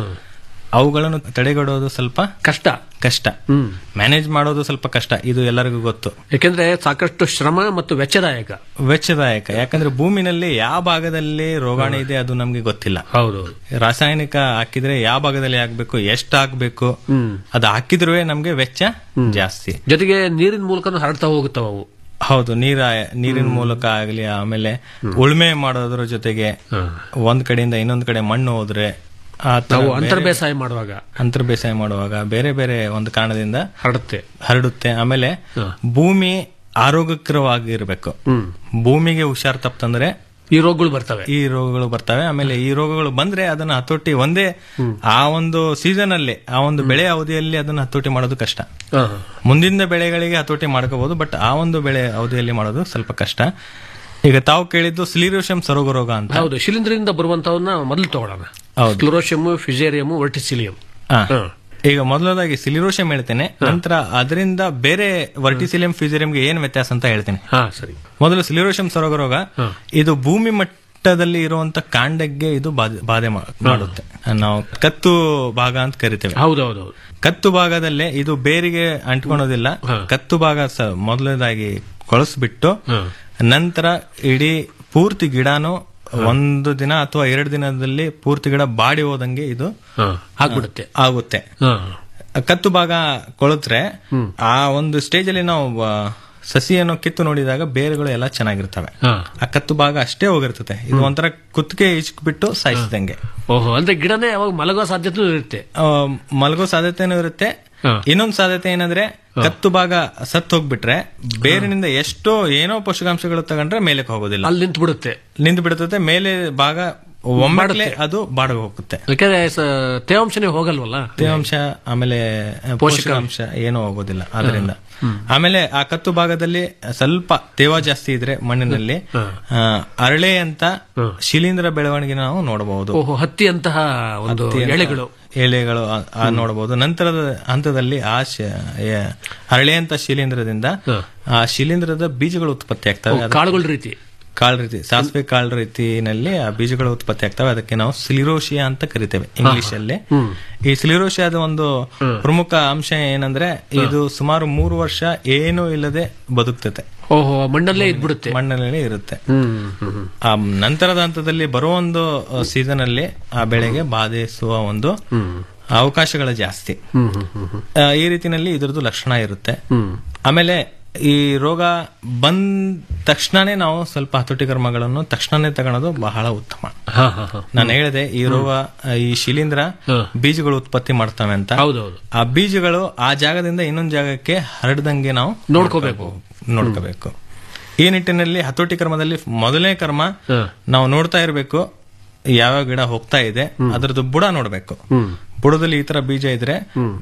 ಅವುಗಳನ್ನು ತಡೆಗಟ್ಟೋದು ಸ್ವಲ್ಪ ಕಷ್ಟ ಕಷ್ಟ ಮ್ಯಾನೇಜ್ ಮಾಡೋದು ಸ್ವಲ್ಪ ಕಷ್ಟ ಇದು ಎಲ್ಲರಿಗೂ ಗೊತ್ತು ಯಾಕೆಂದ್ರೆ ಸಾಕಷ್ಟು ಶ್ರಮ ಮತ್ತು ವೆಚ್ಚದಾಯಕ ವೆಚ್ಚದಾಯಕ ಯಾಕಂದ್ರೆ ಭೂಮಿನಲ್ಲಿ ಯಾವ ಭಾಗದಲ್ಲಿ ರೋಗಾಣು ಇದೆ ಅದು ನಮ್ಗೆ ಗೊತ್ತಿಲ್ಲ ಹೌದು ರಾಸಾಯನಿಕ ಹಾಕಿದ್ರೆ ಯಾವ ಭಾಗದಲ್ಲಿ ಹಾಕ್ಬೇಕು ಎಷ್ಟು ಹಾಕ್ಬೇಕು ಅದು ಹಾಕಿದ್ರೂ ನಮ್ಗೆ ವೆಚ್ಚ ಜಾಸ್ತಿ ಜೊತೆಗೆ ನೀರಿನ ಮೂಲಕನೂ ಹರಡ್ತಾ ಹೋಗುತ್ತವೆ ಅವು ಹೌದು ನೀರ ನೀರಿನ ಮೂಲಕ ಆಗಲಿ ಆಮೇಲೆ ಉಳುಮೆ ಮಾಡೋದ್ರ ಜೊತೆಗೆ ಒಂದ್ ಕಡೆಯಿಂದ ಇನ್ನೊಂದ್ ಕಡೆ ಮಣ್ಣು ಹೋದ್ರೆ ಆ ತರ ನಾವು ಬೇರೆ- ಅಂತರ್ ಬೇಸಾಯ ಮಾಡುವಾಗ ಅಂತರ್ ಬೇಸಾಯ ಮಾಡುವಾಗ ಬೇರೆ ಬೇರೆ ಒಂದು ಕಾರಣದಿಂದ ಹರಡುತ್ತೆ ಹರಡುತ್ತೆ ಆಮೇಲೆ ಭೂಮಿ ಆರೋಗ್ಯಕರವಾಗಿರ್ಬೇಕು ಭೂಮಿಗೆ ಹುಷಾರ್ ತಪ್ಪಂದ್ರೆ ಈ ರೋಗಗಳು ಬರ್ತವೆ ಈ ರೋಗಗಳು ಬರ್ತವೆ ಆಮೇಲೆ ಈ ರೋಗಗಳು ಬಂದ್ರೆ ಅದನ್ನ ಹತೋಟಿ ಒಂದೇ ಆ ಒಂದು ಸೀಸನ್ ಅಲ್ಲಿ ಆ ಒಂದು ಬೆಳೆ ಅವಧಿಯಲ್ಲಿ ಅದನ್ನ ಹತೋಟಿ ಮಾಡೋದು ಕಷ್ಟ ಮುಂದಿನ ಬೆಳೆಗಳಿಗೆ ಹತೋಟಿ ಮಾಡ್ಕೋಬಹುದು ಬಟ್ ಆ ಒಂದು ಬೆಳೆ ಅವಧಿಯಲ್ಲಿ ಮಾಡೋದು ಸ್ವಲ್ಪ ಕಷ್ಟ ಈಗ ತಾವು ಕೇಳಿದ್ದು ಸ್ಲೀರೋಶಂ ಸರೋಗ ರೋಗ ಅಂತ ಹೌದು ಶಿಲೀಂಧ್ರದಿಂದ ಬರುವಂತವನ್ನ ಮೊದಲು ತಗೊಳ್ಳೋಣ ಹೌದು. ಸ್ಕ್ಲೋರೋಶಿಯಮ್ ಫಿಜೇರಿಯಮ್ ವರ್ಟಿಸಿಲಿಯಂ ಆ. ಈಗ ಮೊದಲನೇದಾಗಿ ಸಿಲಿರೋಶಂ ಹೇಳ್ತೇನೆ ನಂತರ ಅದರಿಂದ ಬೇರೆ ವರ್ಟಿಸಿಲಿಯಂ ಫಿಸಿರಿಯಂಗೆ ಏನ್ ವ್ಯತ್ಯಾಸ ಅಂತ ಹೇಳ್ತೇನೆ ಹಾ ಸರಿ ಮೊದಲು ಸಿಲಿರೋಶಂ ಸರೋಗ ರೋಗ ಇದು ಭೂಮಿ ಮಟ್ಟದಲ್ಲಿ ಇರುವಂತ ಕಾಂಡಕ್ಕೆ ಇದು ಬಾಧೆ- ಬಾಧೆ ಮಾ- ಮಾಡುತ್ತೆ ನಾವು ಕತ್ತು ಭಾಗ ಅಂತ ಕರಿತೇವೆ ಹೌದೌದು ಕತ್ತು ಭಾಗದಲ್ಲೇ ಇದು ಬೇರಿಗೆ ಅಂಟ್ಕೊಳೋದಿಲ್ಲ ಕತ್ತು ಭಾಗ ಸ- ಮೊದಲನೇದಾಗಿ ಕೊಳಸ್ಬಿಟ್ಟು ನಂತರ ಇಡೀ ಪೂರ್ತಿ ಗಿಡನು ಒಂದು ದಿನ ಅಥವಾ ಎರಡು ದಿನದಲ್ಲಿ ಪೂರ್ತಿ ಗಿಡ ಬಾಡಿ ಹೋದಂಗೆ ಇದು ಆಗ್ಬಿಡುತ್ತೆ ಆಗುತ್ತೆ ಕತ್ತು ಭಾಗ ಕೊಳತ್ರೆ ಆ ಒಂದು ಸ್ಟೇಜ್ ಅಲ್ಲಿ ನಾವು ಆ, ಸಸಿಯನ್ನು ಕಿತ್ತು ನೋಡಿದಾಗ ಬೇರುಗಳು ಎಲ್ಲ ಚೆನ್ನಾಗಿರ್ತವೆ ಆ ಕತ್ತು ಭಾಗ ಅಷ್ಟೇ ಹೋಗಿರ್ತದೆ ಇದು ಒಂಥರ ಕುತ್ತಿಗೆ ಇಚ್ಬಿಟ್ಟು ಸಾಯಿಸಿದಂಗೆ ಓಹೋ ಅಂದ್ರೆ ಗಿಡನೇ ಅವಾಗ ಮಲಗೋ ಸಾಧ್ಯತೆ ಇರುತ್ತೆ ಆ, ಮಲಗೋ ಸಾಧ್ಯತೆನೂ ಇರುತ್ತೆ ಇನ್ನೊಂದು ಸಾಧ್ಯತೆ ಏನಂದ್ರೆ ಕತ್ತು ಭಾಗ ಸತ್ತು ಹೋಗ್ಬಿಟ್ರೆ ಬೇರಿನಿಂದ ಎಷ್ಟೋ ಏನೋ ಪೋಷಕಾಂಶಗಳು ತಗೊಂಡ್ರೆ ಮೇಲಕ್ಕೆ ಹೋಗೋದಿಲ್ಲ ಅಲ್ಲಿ ನಿಂತು ಬಿಡುತ್ತೆ ನಿಂತು ಬಿಡುತ್ತದೆ ಮೇಲೆ ಭಾಗ ಒಮ್ಮೆ ಅದು ಬಾಡಗ ಹೋಗುತ್ತೆ ಯಾಕಂದ್ರೆ ಸ- ತೇವಾಂಶನೇ ಹೋಗಲ್ವಲ್ಲ ತೇವಾಂಶ ಆಮೇಲೆ ಪೋಷಕಾಂಶ ಏನೂ ಹೋಗೋದಿಲ್ಲ ಅದರಿಂದ ಆಮೇಲೆ ಆ ಕತ್ತು ಭಾಗದಲ್ಲಿ ಸ್ವಲ್ಪ ತೇವ ಜಾಸ್ತಿ ಇದ್ರೆ ಮಣ್ಣಿನಲ್ಲಿ ಆ, ಅರಳೆ ಅಂತ ಶಿಲೀಂಧ್ರ ಬೆಳವಣಿಗೆ ನಾವು ನೋಡಬಹುದು ಓಹೋ ಹತ್ತಿಯಂತಹ ಒಂದು ಹತ್ತಿ ಅಂತ ಎಳೆಗಳು ಎಲೆಗಳು ಆ- ಆ ನೋಡಬಹುದು ನಂತರದ ಹಂತದಲ್ಲಿ ಆ ಶ- ಎ- ಅರಳೆಯಂತ ಶಿಲೀಂಧ್ರದಿಂದ ಆ ಶಿಲೀಂಧ್ರದ ಬೀಜಗಳು ಉತ್ಪತ್ತಿ ಆಗ್ತವೆ ಅದಕ್ಕೆ- ಕಾಳುಗಳ ರೀತಿ ಕಾಳು ರೀತಿ ಸಾಸಿವೆ ಕಾಳು ರೀತಿನಲ್ಲಿ ಆ ಬೀಜಗಳು ಉತ್ಪತ್ತಿ ಆಗ್ತವೆ ಅದಕ್ಕೆ ನಾವು ಸಿಲಿರೋಶಿಯಾ ಅಂತ ಕರಿತೇವೆ ಇಂಗ್ಲಿಷ್ ಅಲ್ಲಿ ಈ ಸಿಲಿರೋಶಿಯಾದ ಒಂದು ಪ್ರಮುಖ ಅಂಶ ಏನಂದ್ರೆ ಇದು ಸುಮಾರು ಮೂರು ವರ್ಷ ಏನೂ ಇಲ್ಲದೆ ಬದುಕ್ತತೆ ಓಹೋ ಮಣ್ಣಲ್ಲೇ ಇದ್ಬಿಡುತ್ತೆ ಮಣ್ಣಿನಲ್ಲಿ ಇರುತ್ತೆ ಆ ನಂತರದ ಹಂತದಲ್ಲಿ ಬರೋ ಒಂದು ಸೀಸನ್ ಅಲ್ಲಿ ಆ ಬೆಳೆಗೆ ಬಾಧಿಸುವ ಒಂದು ಅವಕಾಶಗಳು ಜಾಸ್ತಿ ಆ, ಈ ರೀತಿನಲ್ಲಿ ಇದರದ್ದು ಲಕ್ಷಣ ಇರುತ್ತೆ ಆಮೇಲೆ ಈ ರೋಗ ಬಂದ ತಕ್ಷಣನೇ ನಾವು ಸ್ವಲ್ಪ ಹತೋಟಿ ಕರ್ಮಗಳನ್ನು ತಕ್ಷಣನೇ ತಗೊಳೋದು ಬಹಳ ಉತ್ತಮ ನಾನು ಹೇಳಿದೆ ಈ ರೋಗ ಆ, ಈ ಶಿಲೀಂಧ್ರ ಬೀಜಗಳು ಉತ್ಪತ್ತಿ ಮಾಡ್ತವೆ ಅಂತ ಹೌದೌದು ಆ ಬೀಜಗಳು ಆ ಜಾಗದಿಂದ ಇನ್ನೊಂದು ಜಾಗಕ್ಕೆ ಹರಡ್ದಂಗೆ ನಾವು ನೋಡ್ಕೋಬೇಕು. ನೋಡ್ಕೋಬೇಕು ಈ ನಿಟ್ಟಿನಲ್ಲಿ ಹತೋಟಿ ಕರ್ಮದಲ್ಲಿ ಮೊದಲನೇ ಕರ್ಮ ನಾವು ನೋಡ್ತಾ ಇರಬೇಕು ಯಾವ್ಯಾವ ಗಿಡ ಹೋಗ್ತಾ ಇದೆ ಅದರದ್ದು ಬುಡ ನೋಡ್ಬೇಕು ಬುಡದಲ್ಲಿ ಈ ತರ ಬೀಜ ಇದ್ರೆ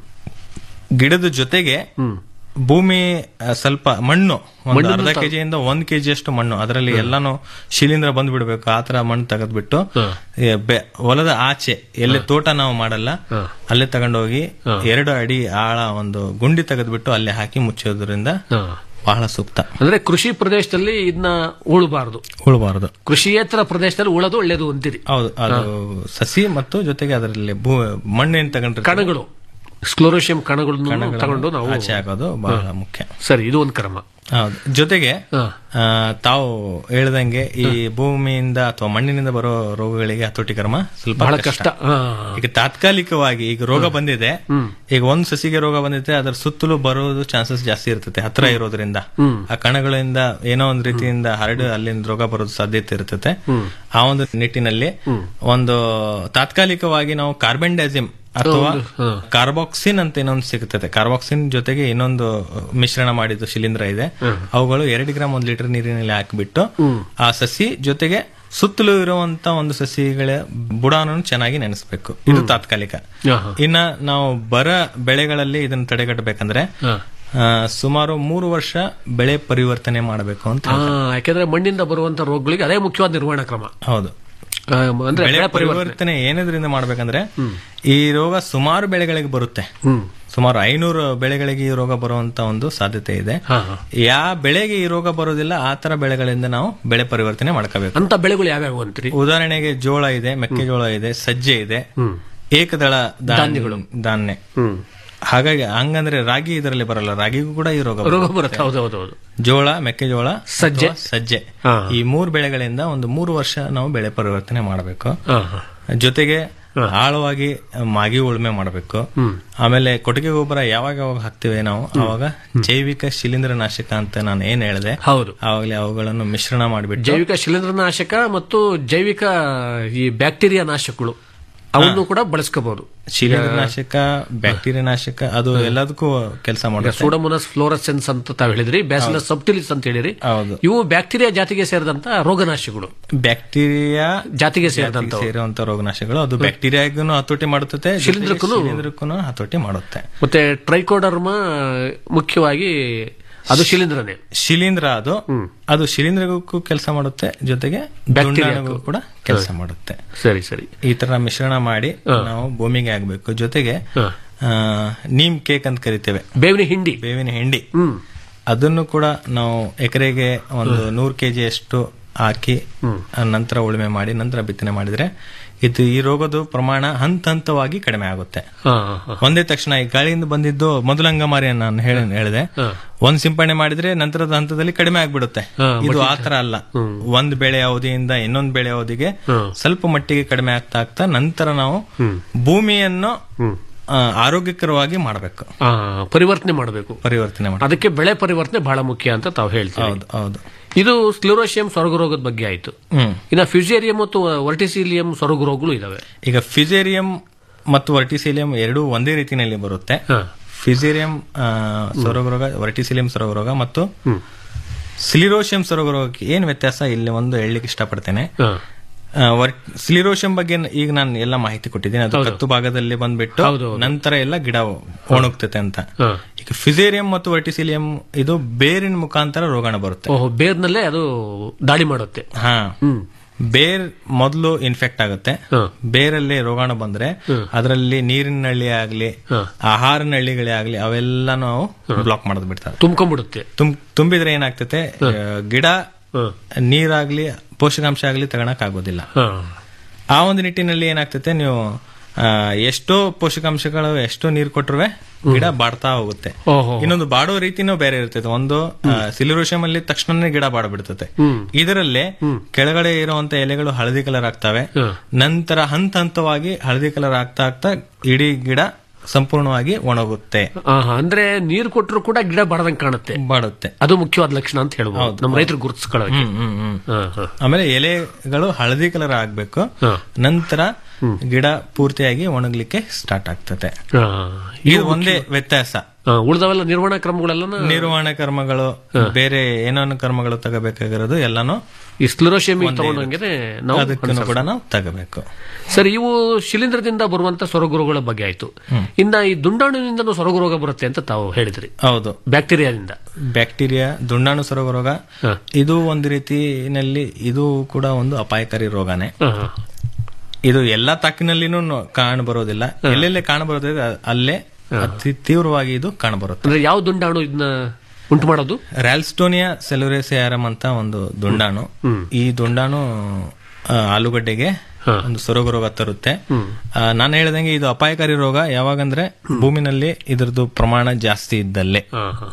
ಗಿಡದ ಜೊತೆಗೆ ಭೂಮಿ ಆ, ಸ್ವಲ್ಪ ಮಣ್ಣು ಒಂದು ಮಣ್ಣನ್ನು ಅರ್ಧ ತ- ಕೆಜಿಯಿಂದ ಒಂದ್ ಕೆಜಿ ಅಷ್ಟು ಮಣ್ಣು ಅದರಲ್ಲಿ ಎಲ್ಲಾನು ಶಿಲೀಂಧ್ರ ಬಂದ್ ಬಿಡ್ಬೇಕು ಆ ತರ ಮಣ್ಣು ತೆಗೆದ್ಬಿಟ್ಟು ಏ, ಬೆ- ಹೊಲದ ಆಚೆ ಎಲ್ಲಿ ತೋಟ ನಾವು ಮಾಡಲ್ಲ ಅಲ್ಲೇ ತಗೊಂಡೋಗಿ ಎರಡು ಅಡಿ ಆಳ ಒಂದು ಗುಂಡಿ ತೆಗೆದ್ಬಿಟ್ಟು ಅಲ್ಲೇ ಹಾಕಿ ಮುಚ್ಚೋದ್ರಿಂದ ಬಹಳ ಸೂಕ್ತ ಅಂದ್ರೆ ಕೃಷಿ ಪ್ರದೇಶದಲ್ಲಿ ಇದನ್ನ ಉಳಬಾರದು ಉಳಬಾರದು ಕೃಷಿಯೇತರ ಪ್ರದೇಶದಲ್ಲಿ ಉಳೋದು ಒಳ್ಳೇದು ಅಂತೀರಿ ಹೌದು ಅದು ಸಸಿ ಮತ್ತು ಜೊತೆಗೆ ಅದರಲ್ಲಿ ಭೂ ಮಣ್ಣೇನು ತಗೊಂಡ್ರೆ ಕಣಗಳು ಸ್ಕ್ಲೋರೋಶಿಯಂ ಕಣಗಳನ್ನು ತಗೊಂಡು ನಾವು ಆಚೆ ಹಾಕೋದು ಬಹಳ ಮುಖ್ಯ ಸರಿ ಇದು ಒಂದು ಕ್ರಮ ಹೌದು ಜೊತೆಗೆ ಆ, ತಾವು ಹೇಳ್ದಂಗೆ ಈ ಭೂಮಿಯಿಂದ ಅಥವಾ ಮಣ್ಣಿನಿಂದ ಬರೋ ರೋಗಗಳಿಗೆ ಹತೋಟಿ ಕ್ರಮ ಸ್ವಲ್ಪ ಬಹಳ ಕಷ್ಟ ಕಷ್ಟ. ಹಾ. ಈಗ ತಾತ್ಕಾಲಿಕವಾಗಿ ಈಗ ರೋಗ ಬಂದಿದೆ ಈಗ ಒಂದ್ ಸಸಿಗೆ ರೋಗ ಬಂದಿದೆ ಅದರ ಸುತ್ತಲೂ ಬರೋದು ಚಾನ್ಸಸ್ ಜಾಸ್ತಿ ಇರ್ತದೆ ಹತ್ರ ಇರೋದ್ರಿಂದ ಹ್ಮ್. ಆ ಕಣಗಳಿಂದ ಏನೋ ಒಂದು ರೀತಿಯಿಂದ ಹರಡು ಅಲ್ಲಿಂದ ರೋಗ ಬರೋದು ಸಾಧ್ಯತೆ ಇರ್ತದೆ ಹ್ಮ್. ಆ ಒಂದು ನಿಟ್ಟಿನಲ್ಲಿ ಒಂದು ತಾತ್ಕಾಲಿಕವಾಗಿ ನಾವು ಕಾರ್ಬನ್ ಡೈಸಿಮ್ ಅಥವಾ ಹೌದು, ಹಾ. ಕಾರ್ಬಾಕ್ಸಿನ್ ಅಂತ ಇನ್ನೊಂದು ಸಿಗುತ್ತದೆ ಕಾರ್ಬಾಕ್ಸಿನ್ ಜೊತೆಗೆ ಇನ್ನೊಂದು ಮಿಶ್ರಣ ಮಾಡಿದ್ದು ಶಿಲೀಂಧ್ರ ಇದೆ ಅವುಗಳು ಎರಡು ಗ್ರಾಮ್ ಒಂದು ಲೀಟರ್ ನೀರಿನಲ್ಲಿ ಹಾಕಿಬಿಟ್ಟು ಆ ಸಸಿ ಜೊತೆಗೆ ಸುತ್ತಲೂ ಇರುವಂತ ಒಂದು ಸಸಿಗಳ ಬುಡಾನನ್ನು ಚೆನ್ನಾಗಿ ನೆನೆಸ್ಬೇಕು ಇದು ತಾತ್ಕಾಲಿಕ ಆಹಾ. ಇನ್ನ ನಾವು ಬರ ಬೆಳೆಗಳಲ್ಲಿ ಇದನ್ನು ತಡೆಗಟ್ಟಬೇಕಂದ್ರೆ ಹಾ. ಆ, ಸುಮಾರು ಮೂರು ವರ್ಷ ಬೆಳೆ ಪರಿವರ್ತನೆ ಮಾಡಬೇಕು ಅಂತ ಆ, ಯಾಕೆಂದ್ರೆ ಮಣ್ಣಿಂದ ಬರುವಂತ ರೋಗಗಳಿಗೆ ಅದೇ ಮುಖ್ಯವಾದ ನಿರ್ವಹಣಾ ಕ್ರಮ ಹೌದು ಆ, ಅಂದ್ರೆ ಬೆಳೆ ಬೆಳೆ ಪರಿವರ್ತನೆ ಪರಿವರ್ತನೆ ಏನದ್ರಿಂದ ಮಾಡ್ಬೇಕಂದ್ರೆ ಈ ರೋಗ ಸುಮಾರು ಬೆಳೆಗಳಿಗೆ ಬರುತ್ತೆ ಹ್ಮ್. ಸುಮಾರು ಐನೂರು ಬೆಳೆಗಳಿಗೆ ಈ ರೋಗ ಬರುವಂತ ಒಂದು ಸಾಧ್ಯತೆ ಇದೆ ಹಾ, ಹಾ. ಯಾವ ಬೆಳೆಗೆ ಈ ರೋಗ ಬರೋದಿಲ್ಲ ಆ ತರ ಬೆಳೆಗಳಿಂದ ನಾವು ಬೆಳೆ ಪರಿವರ್ತನೆ ಮಾಡ್ಕೋಬೇಕು ಅಂತ ಬೆಳೆಗಳು ಯಾವ್ಯಾವ ಅಂತೀರಿ ಉದಾಹರಣೆಗೆ ಜೋಳ ಇದೆ ಮೆಕ್ಕೆಜೋಳ ಇದೆ ಸಜ್ಜೆ ಇದೆ ಏಕದಳ ಧಾನ್ಯಗಳು ಧಾನ್ಯ ಹಾಗಾಗಿ ಹಂಗಂದ್ರೆ ರಾಗಿ ಇದರಲ್ಲಿ ಬರಲ್ಲ ರಾಗಿಗೂ ಕೂಡ ಈ ರೋಗ ರೋಗ ಬರುತ್ತೆ ಹೌದು ಹೌದು ಹೌದು ಜೋಳ ಮೆಕ್ಕೆಜೋಳ ಸಜ್ಜೆ. ಅಥವಾ ಸಜ್ಜೆ ಹಾ. ಈ ಮೂರು ಬೆಳೆಗಳಿಂದ ಒಂದು ಮೂರು ವರ್ಷ ನಾವು ಬೆಳೆ ಪರಿವರ್ತನೆ ಮಾಡಬೇಕು ಹಾ, ಹಾ. ಜೊತೆಗೆ ಆಳವಾಗಿ ಮಾಗಿ ಉಳುಮೆ ಮಾಡಬೇಕು ಆಮೇಲೆ ಕೊಟ್ಟಿಗೆ ಗೊಬ್ಬರ ಯಾವಾಗ ಯಾವಾಗ ಹಾಕ್ತಿವಿ ನಾವು ಅವಾಗ ಜೈವಿಕ ಶಿಲೀಂಧ್ರ ನಾಶಕ ಅಂತ ನಾನು ಏನ್ ಹೇಳಿದೆ ಹೌದು ಅವಾಗಲೇ ಅವುಗಳನ್ನು ಮಿಶ್ರಣ ಮಾಡಿಬಿಟ್ಟು ಜೈವಿಕ ಶಿಲೀಂಧ್ರನಾಶಕ ಮತ್ತು ಜೈವಿಕ ಈ ಬ್ಯಾಕ್ಟೀರಿಯಾ ನಾಶಕಗಳು ಅವನ್ನು ಕೂಡ ಬಳಸ್ಕೋಬಹುದು ಶಿಲೀಂಧ್ರ ನಾಶಕ ಬ್ಯಾಕ್ಟೀರಿಯಾ ನಾಶಕ ಅದು ಎಲ್ಲದಕ್ಕೂ ಕೆಲಸ ಮಾಡುತ್ತೆ ಸೂಡಮೋನಸ್ ಫ್ಲೋರಸೆನ್ಸ್ ಅಂತ ತಾವು ಹೇಳಿದ್ರಿ ಬ್ಯಾಸಿಲಸ್ ಸಬ್ಟಿಲಿಸ್ ಅಂತ ಹೇಳಿರಿ ಹೌದು ಇವು ಬ್ಯಾಕ್ಟೀರಿಯಾ ಜಾತಿಗೆ ಸೇರಿದಂತ ರೋಗನಾಶಕಗಳು ಬ್ಯಾಕ್ಟೀರಿಯಾ ಜಾತಿಗೆ ಸೇರಿದಂತ ಸೇರುವಂತ ರೋಗನಾಶಕಗಳು ಅದು ಬ್ಯಾಕ್ಟೀರಿಯಾಗೂ ಹತೋಟಿ ಮಾಡುತ್ತೆ ಜೊತೆಗೆ ಶಿಲೀಂಧ್ರಕ್ಕೂನು- ಶಿಲೀಂಧ್ರಕ್ಕೂನು ಹತೋಟಿ ಮಾಡುತ್ತೆ ಮತ್ತೆ ಟ್ರೈಕೋಡರ್ಮ ಮುಖ್ಯವಾಗಿ ಅದು ಶಿಲೀಂಧ್ರನೇ ಶಿಲೀಂಧ್ರ ಅದು ಅದು ಶಿಲೀಂಧ್ರಕ್ಕೂ ಕೆಲಸ ಮಾಡುತ್ತೆ ಜೊತೆಗೆ ಬ್ಯಾಕ್ಟೀರಿಯಾಕ್ಕೂ. ದುಂಡಾಣುಗೂ ಕೂಡ ಕೆಲಸ ಮಾಡುತ್ತೆ ಸರಿ ಸರಿ ಈ ತರ ಮಿಶ್ರಣ ಮಾಡಿ ನಾವು ಭೂಮಿಗೆ ಹಾಕ್ಬೇಕು ಜೊತೆಗೆ ಆ, ನೀಮ್ ಕೇಕ್ ಅಂತ ಕರಿತೇವೆ ಬೇವಿನ ಹಿಂಡಿ ಬೇವಿನ ಹಿಂಡಿ ಅದನ್ನು ಕೂಡ ನಾವು ಎಕರೆಗೆ ಒಂದು ನೂರು ಕೆಜಿ ಅಷ್ಟು ಹಾಕಿ ಆ ನಂತರ ಉಳುಮೆ ಮಾಡಿ ನಂತರ ಬಿತ್ತನೆ ಮಾಡಿದ್ರೆ ಇದು ಈ ರೋಗದ ಪ್ರಮಾಣ ಹಂತ ಹಂತವಾಗಿ ಕಡಿಮೆ ಆಗುತ್ತೆ ಹಾ, ಹಾ. ಒಂದೇ ತಕ್ಷಣ ಈ ಗಾಳಿಯಿಂದ ಬಂದಿದ್ದು ಮೊದಲ ಅಂಗಮಾರಿ ನಾನು ಹೇಳ ಹೇಳಿದೆ ಒಂದ್ ಸಿಂಪಡಣೆ ಮಾಡಿದ್ರೆ ನಂತರದ ಹಂತದಲ್ಲಿ ಕಡಿಮೆ ಆಗ್ಬಿಡುತ್ತೆ ಹಾ, ಇದು ಮತ್ತೆ- ಆತರ ಅಲ್ಲ ಒಂದ್ ಬೆಳೆ ಅವಧಿಯಿಂದ ಇನ್ನೊಂದ್ ಬೆಳೆ ಅವಧಿಗೆ ಸ್ವಲ್ಪ ಮಟ್ಟಿಗೆ ಕಡಿಮೆ ಆಗ್ತಾ ಆಗ್ತಾ ನಂತರ ನಾವು ಭೂಮಿಯನ್ನು ಆ, ಆರೋಗ್ಯಕರವಾಗಿ ಮಾಡಬೇಕು ಆ, ಪರಿವರ್ತನೆ ಮಾಡಬೇಕು ಪರಿವರ್ತನೆ ಮಾಡಿ ಅದಕ್ಕೆ ಬೆಳೆ ಪರಿವರ್ತನೆ ಬಹಳ ಮುಖ್ಯ ಅಂತ ತಾವು ಹೇಳ್ತೀವಿ ಹೌದು ಹೌದು ಇದು ಸ್ಕ್ಲೆರೋಶಿಯಂ ಸೊರಗು ರೋಗದ ಬಗ್ಗೆ ಆಯ್ತು ಹ್ಮ್ ಇನ್ನ ಫ್ಯೂಸೇರಿಯಂ ಮತ್ತು ವರ್ಟಿಸಿಲಿಯಂ ಸೊರಗು ರೋಗಗಳು ಇದಾವೆ ಈಗ ಫಿಸೇರಿಯಂ ಮತ್ತು ವರ್ಟಿಸಿಲಿಯಂ ಎರಡೂ ಒಂದೇ ರೀತಿಯಲ್ಲಿ ಬರುತ್ತೆ ಫಿಸೇರಿಯಂ ಸೊರಗರೋಗ ವರ್ಟಿಸಿಲಿಯಂ ಸೊರಗರೋಗ ಮತ್ತು ಸಿಲಿರೋಶಿಯಂ ಸೊರಗರೋಗಕ್ಕೆ ಏನ್ ವ್ಯತ್ಯಾಸ ಇಲ್ಲಿ ಒಂದು ಹೇಳಲಿಕ್ಕೆ ಇಷ್ಟಪಡ್ತೇನೆ ಆ, ವರ್- ಸಿಲಿರೋಶಿಯಂ ಬಗ್ಗೆ ನ- ಈಗ ನಾನು ಎಲ್ಲ ಮಾಹಿತಿ ಕೊಟ್ಟಿದ್ದೀನಿ ಅದು ಕತ್ತು ಭಾಗದಲ್ಲಿ ಬಂದ್ಬಿಟ್ಟು ನಂತರ ಎಲ್ಲ ಗಿಡ ಒಣಗ್ತತೆ ಅಂತ ಈಗ ಫಿಸೇರಿಯಂ ಮತ್ತು ವರ್ಟಿಸಿಲಿಯಂ ಇದು ಬೇರಿನ ಮುಖಾಂತರ ರೋಗಾಣು ಬರುತ್ತೆ ಓಹೋ ಬೇರ್ನಲ್ಲೇ ಅದು ದಾಳಿ ಮಾಡುತ್ತೆ ಹಾ ಬೇರ್ ಮೊದಲು ಇನ್ಫೆಕ್ಟ್ ಆಗುತ್ತೆ ಬೇರಲ್ಲಿ ರೋಗಾಣು ಬಂದ್ರೆ ಅದರಲ್ಲಿ ನೀರಿನ ನಳ್ಳಿ ಆಗ್ಲಿ ಆಹಾರ ನಳ್ಳಿಗಳೇ ಆಗ್ಲಿ ಅವೆಲ್ಲ ನಾವು ಬ್ಲಾಕ್ ಮಾಡೋದ್ ಬಿಡ್ತಾರೆ ತುಂಬ್ಕೊಂಡ್ಬಿಡುತ್ತೆ ತುಂ ತುಂಬಿದ್ರೆ ಏನಾಗ್ತತೆ ಆ, ಗಿಡ ನೀರಾಗ್ಲಿ ಪೋಷಕಾಂಶ ಆಗ್ಲಿ ತಗೊಳಕ್ ಆಗೋದಿಲ್ಲ ಆ ಒಂದು ನಿಟ್ಟಿನಲ್ಲಿ ಏನಾಗ್ತತೆ ನೀವು ಆ, ಎಷ್ಟೋ ಪೋಷಕಾಂಶಗಳು ಎಷ್ಟೋ ನೀರು ಕೊಟ್ಟರುವೆ ಗಿಡ ಬಾಡ್ತಾ ಹೋಗುತ್ತೆ ಓಹೋ. ಇನ್ನೊಂದು ಬಾಡೋ ರೀತಿನೂ ಬೇರೆ ಇರ್ತದೆ ಒಂದು ಸಿಲಿರೋಶಿಯಂ ಅಲ್ಲಿ ತಕ್ಷಣನೇ ಗಿಡ ಬಾಡ್ಬಿಡ್ತದೆ ಇದರಲ್ಲಿ ಕೆಳಗಡೆ ಇರುವಂತ ಎಲೆಗಳು ಹಳದಿ ಕಲರ್ ಆಗ್ತವೆ ನಂತರ ಹಂತ ಹಂತವಾಗಿ ಹಳದಿ ಕಲರ್ ಆಗ್ತಾ ಆಗ್ತಾ ಇಡೀ ಗಿಡ ಸಂಪೂರ್ಣವಾಗಿ ಒಣಗುತ್ತೆ ಆಹಾ, ಅಂದ್ರೆ ನೀರು ಕೊಟ್ಟರು ಕೂಡ ಗಿಡ ಬಾಡದಂಗೆ ಕಾಣುತ್ತೆ ಬಾಡುತ್ತೆ ಅದು ಮುಖ್ಯವಾದ ಲಕ್ಷಣ ಅಂತ ಹೇಳ್ಬೋದು ನಮ್ಮ ರೈತರು ಗುರುತಿಸ್ಕೊಳ್ಳೋಕೆ ಹ್ಮ್, ಹ್ಮ್, ಹ್ಮ್. ಆಮೇಲೆ ಎಲೆಗಳು ಹಳದಿ ಕಲರ್ ಆಗ್ಬೇಕು ನಂತರ ಗಿಡ ಪೂರ್ತಿಯಾಗಿ ಒಣಗ್ಲಿಕ್ಕೆ ಸ್ಟಾರ್ಟ್ ಆಗ್ತದೆ ಇದು ಒಂದೇ ವ್ಯತ್ಯಾಸ ಉಳಿದವೆಲ್ಲ ನಿರ್ವಹಣಾ ಕ್ರಮಗಳೆಲ್ಲ ನಿರ್ವಹಣೆ ಕರ್ಮಗಳು ಬೇರೆ ಏನೇನು ಕರ್ಮಗಳು ತಗೋಬೇಕಾಗಿರೋದು ಎಲ್ಲಾನು ಈ ಸ್ಕ್ಲೆರೋಶಿಯಂ ಒಂದೇ ತಗೊಂಡಂಗೆ ಇರುತ್ತೆ. ನಾವು ಅದಕ್ಕೂ ಕೂಡ ನಾವು ತಗೋಬೇಕು ಸರಿ ಇವು ಶಿಲೀಂಧ್ರದಿಂದ ಬರುವಂತ ಸೊರಗು ರೋಗಗಳ ಬಗ್ಗೆ ಆಯ್ತು ಇನ್ನ ಈ ದುಂಡಾಣುವಿನಿಂದನೂ ಸೊರಗು ರೋಗ ಬರುತ್ತೆ ಅಂತ ತಾವು ಹೇಳಿದ್ರಿ ಹೌದು ಬ್ಯಾಕ್ಟೀರಿಯಾದಿಂದ ಬ್ಯಾಕ್ಟೀರಿಯಾ ದುಂಡಾಣು ಸೊರಗು ರೋಗ ಇದು ಒಂದು ರೀತಿನಲ್ಲಿ ಇದು ಕೂಡ ಒಂದು ಅಪಾಯಕಾರಿ ರೋಗನೇ ಇದು ಎಲ್ಲಾ ತಾಕಿನಲ್ಲಿನೂ ಕಾಣ ಬರೋದಿಲ್ಲ ಎಲ್ಲೆಲ್ಲಿ ಕಾಣ ಬರೋದಿದೆ ಅಲ್ಲೇ ಅತಿ ತೀವ್ರವಾಗಿ ಇದು ಕಾಣ ಬರುತ್ತೆ ಅಂದ್ರೆ ಯಾವ ದುಂಡಾಣು ಇದನ್ನ ಉಂಟು ಮಾಡೋದು ರ್ಯಾಲ್ಸ್ಟೋನಿಯಾ ಸೆಲುರೇಸಿಯಾರಮ್ ಅಂತ ಒಂದು ದುಂಡಾಣು ಈ ದುಂಡಾಣು ಆ, ಆಲೂಗಡ್ಡೆಗೆ ಒಂದು ಸೊರಗ ರೋಗ ತರುತ್ತೆ ಆ, ನಾನು ಹೇಳ್ದಂಗೆ ಇದು ಅಪಾಯಕಾರಿ ರೋಗ ಯಾವಾಗಂದ್ರೆ ಭೂಮಿನಲ್ಲಿ ಇದ್ರದ್ದು ಪ್ರಮಾಣ ಜಾಸ್ತಿ ಇದ್ದಲ್ಲೇ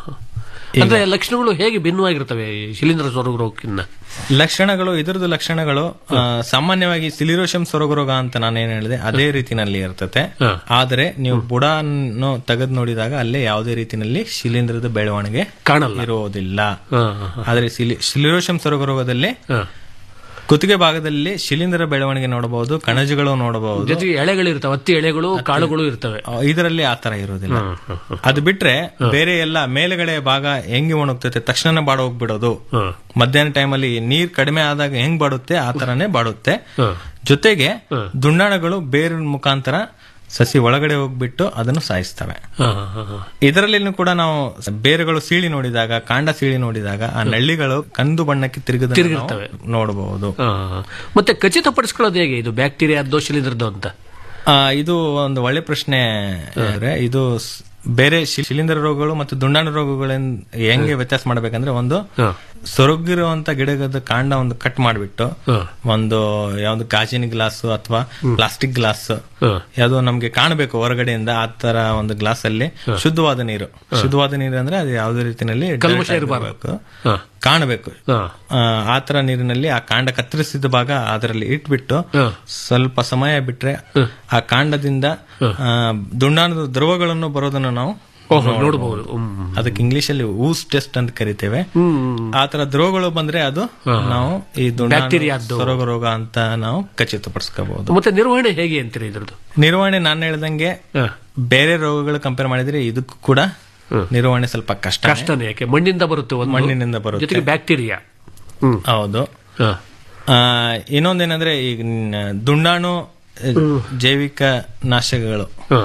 ಅಂದ್ರೆ ಲಕ್ಷಣಗಳು ಹೇಗೆ ಭಿನ್ನವಾಗಿರ್ತವೆ ಈ ಶಿಲೀಂಧ್ರ ಸೊರಗ ರೋಗಕ್ಕಿಂತ ಲಕ್ಷಣಗಳು ಇದ್ರದ್ದು ಲಕ್ಷಣಗಳು ಆ, ಸಾಮಾನ್ಯವಾಗಿ ಸಿಲಿರೋಶಮ್ ಸೊರಗ ರೋಗ ಅಂತ ನಾನು ಏನ್ ಹೇಳಿದೆ ಅದೇ ರೀತಿನಲ್ಲಿ ಇರ್ತತೆ ಆದರೆ ನೀವು ಬುಡನ್ನು ತೆಗೆದು ನೋಡಿದಾಗ ಅಲ್ಲೇ ಯಾವುದೇ ರೀತಿನಲ್ಲಿ ಶಿಲೀಂಧ್ರದ ಬೆಳವಣಿಗೆ ಕಾಣಲ್ಲ ಇರುವುದಿಲ್ಲ ಆದ್ರೆ ಸಿಲಿ ಸಿಲಿರೋಶಮ್ ಸೊರಗ ರೋಗದಲ್ಲಿ ಕುತ್ತಿಗೆ ಭಾಗದಲ್ಲಿ ಶಿಲೀಂಧ್ರ ಬೆಳವಣಿಗೆ ನೋಡಬಹುದು ಕಣಜಗಳು ನೋಡಬಹುದು ಜೊತೆಗೆ ಎಳೆಗಳು ಇರ್ತವೆ ಹತ್ತಿ ಎಳೆಗಳು ಕಾಳುಗಳು ಇರ್ತವೆ ಇದರಲ್ಲಿ ಆತರ ಇರೋದಿಲ್ಲ ಅದು ಬಿಟ್ರೆ ಬೇರೆ ಎಲ್ಲ ಮೇಲ್ಗಡೆ ಭಾಗ ಹೆಂಗೆ ಒಣಗ್ತೈತೆ ತಕ್ಷಣ ಬಾಡ ಹೋಗ್ಬಿಡೋದು ಮಧ್ಯಾಹ್ನ ಟೈಮಲ್ಲಿ ನೀರ್ ಕಡಿಮೆ ಆದಾಗ ಹೆಂಗ್ ಬಾಡುತ್ತೆ ಆ ತರನೇ ಬಾಡುತ್ತೆ ಜೊತೆಗೆ ದುಂಡಾಣಗಳು ಬೇರೆ ಮುಖಾಂತರ ಸಸಿ ಒಳಗಡೆ ಹೋಗ್ಬಿಟ್ಟು ಅದನ್ನು ಸಾಯಿಸ್ತವೆ ಇದರಲ್ಲಿ ಕೂಡ ನಾವು ಬೇರುಗಳು ಸೀಳಿ ನೋಡಿದಾಗ ಕಾಂಡ ಸೀಳಿ ನೋಡಿದಾಗ ಆ ನಳ್ಳಿಗಳು ಕಂದು ಬಣ್ಣಕ್ಕೆ ತಿರುಗದ ತಿರುಗಿರ್ತವೆ. ನೋಡಬಹುದು ಮತ್ತೆ ಖಚಿತಪಡಿಸ್ಕೊಳ್ಳೋದು ಹೇಗೆ ಇದು ಬ್ಯಾಕ್ಟೀರಿಯಾದ್ದು ಶಿಲೀಂಧ್ರದ್ದು ಅಂತ ಆ, ಇದು ಒಂದು ಒಳ್ಳೆ ಪ್ರಶ್ನೆ ಅಂದ್ರೆ ಇದು ಸ್- ಬೇರೆ ಶಿ- ಶಿಲೀಂಧ್ರ ರೋಗಗಳು ಮತ್ತು ದುಂಡಾಣು ರೋಗಗಳಿಂದ ಹೆಂಗೆ ವ್ಯತ್ಯಾಸ ಮಾಡ್ಬೇಕಂದ್ರೆ ಒಂದು ಸೊರಗಿರುವಂತ ಗಿಡದ ಕಾಂಡ ಒಂದು ಕಟ್ ಮಾಡಿಬಿಟ್ಟು ಒಂದು ಯಾವ್ದು ಗಾಜಿನ ಗ್ಲಾಸ್ ಅಥವಾ ಪ್ಲಾಸ್ಟಿಕ್ ಗ್ಲಾಸ್ ಯಾವ್ದು ನಮ್ಗೆ ಕಾಣಬೇಕು ಹೊರಗಡೆಯಿಂದ ಆ ತರ ಒಂದು ಗ್ಲಾಸ್ ಅಲ್ಲಿ ಶುದ್ಧವಾದ ನೀರು ಶುದ್ಧವಾದ ನೀರು ಅಂದ್ರೆ ಅದು ಯಾವುದೇ ರೀತಿಯಲ್ಲಿ ಕಲ್ಮಶ direct ಇರಬಾರ್ದು. ಆಗಿರ್ಬೇಕು. ಕಾಣಬೇಕು ಆ, ಆ ತರ ನೀರಿನಲ್ಲಿ ಆ ಕಾಂಡ ಕತ್ತರಿಸಿದ ಭಾಗ ಅದರಲ್ಲಿ ಇಟ್ಬಿಟ್ಟು ಸ್ವಲ್ಪ ಸಮಯ ಬಿಟ್ರೆ ಆ ಕಾಂಡದಿಂದ ಆ, ದುಂಡಾಣದ ದ್ರವಗಳನ್ನು ಬರೋದನ್ನು ನಾವು ಓಹೋ, ನೋಡ್ಬೋದು. ನೋಡ್ಬೋದು. ಹ್ಮ್. ಅದಕ್ಕೆ ಇಂಗ್ಲಿಷ್ ಅಲ್ಲಿ ಊಸ್ ಟೆಸ್ಟ್ ಅಂತ ಕರಿತೇವೆ ಆ ತರ ದ್ರವಗಳು ಬಂದ್ರೆ ಅದು ನಾವು ಈ ಬ್ಯಾಕ್ಟೀರಿಯಾದ್ದು. ದುಂಡಾಣು ಸೊರಗ ರೋಗ ಅಂತ ನಾವು ಖಚಿತಪಡಿಸ್ಕೋಬಹುದು ಮತ್ತೆ ನಿರ್ವಹಣೆ ಹೇಗೆ ಅಂತೀರಿ ಇದ್ರದ್ದು ನಿರ್ವಹಣೆ ನಾನು ಹೇಳ್ದಂಗೆ ಬೇರೆ ರೋಗಗಳು ಕಂಪೇರ್ ಮಾಡಿದ್ರೆ ಇದಕ್ಕೂ ಕೂಡ ನಿರ್ವಹಣೆ ಸ್ವಲ್ಪ ಕಷ್ಟ ಕಷ್ಟನೇ ಯಾಕೆ ಮಣ್ಣಿಂದ ಬರುತ್ತೆ ಒಂದು ಮಣ್ಣಿನಿಂದ ಬರುತ್ತೆ. ಜೊತೆಗೆ ಬ್ಯಾಕ್ಟೀರಿಯಾ ಹೌದು ಆ, ಇನ್ನೊಂದೇನಂದ್ರೆ ಈಗ ನ- ದುಂಡಾಣು ಆ, ಜೈವಿಕ ನಾಶಕಗಳು